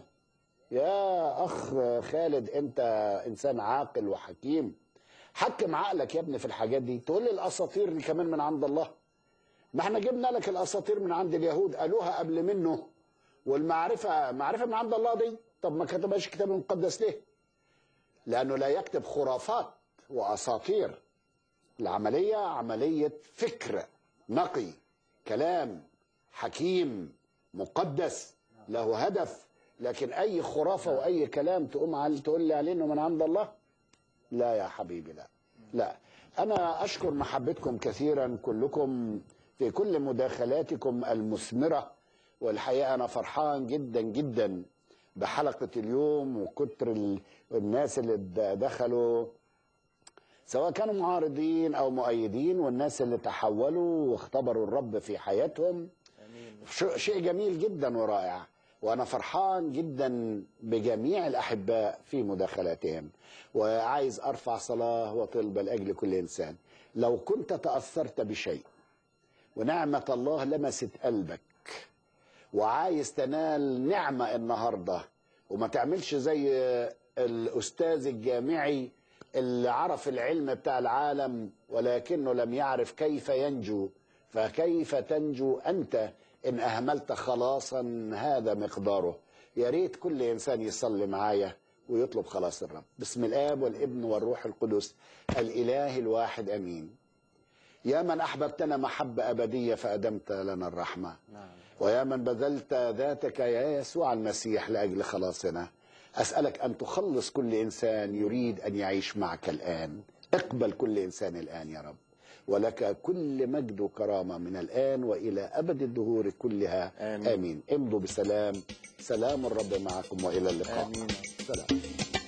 يا اخ خالد انت انسان عاقل وحكيم حكم عقلك يا ابني في الحاجات دي تقول لي الاساطير دي كمان من عند الله ما احنا جبنا لك الاساطير من عند اليهود قالوها قبل منه والمعرفه معرفه من عند الله دي طب ما كتبهاش الكتاب المقدس ليه لانه لا يكتب خرافات واساطير العمليه عمليه فكر نقي كلام حكيم مقدس له هدف لكن اي خرافه واي كلام تقوم على تقول لي عليه انه من عند الله لا يا حبيبي لا لا انا اشكر محبتكم كثيرا كلكم في كل مداخلاتكم المثمره والحقيقه انا فرحان جدا جدا بحلقه اليوم وكتر ال- الناس اللي د- دخلوا سواء كانوا معارضين او مؤيدين والناس اللي تحولوا واختبروا الرب في حياتهم ش- شيء جميل جدا ورائع وانا فرحان جدا بجميع الاحباء في مداخلاتهم وعايز ارفع صلاه وطلبه لاجل كل انسان لو كنت تاثرت بشيء ونعمه الله لمست قلبك وعايز تنال نعمه النهارده وما تعملش زي الاستاذ الجامعي اللي عرف العلم بتاع العالم ولكنه لم يعرف كيف ينجو فكيف تنجو انت ان اهملت خلاصا هذا مقداره يا ريت كل انسان يصلي معايا ويطلب خلاص الرب بسم الاب والابن والروح القدس الاله الواحد امين يا من احببتنا محبه ابديه فادمت لنا الرحمه ويا من بذلت ذاتك يا يسوع المسيح لاجل خلاصنا اسالك ان تخلص كل انسان يريد ان يعيش معك الان اقبل كل انسان الان يا رب ولك كل مجد وكرامه من الان والى ابد الدهور كلها آمين. امين امضوا بسلام سلام الرب معكم والى اللقاء آمين. سلام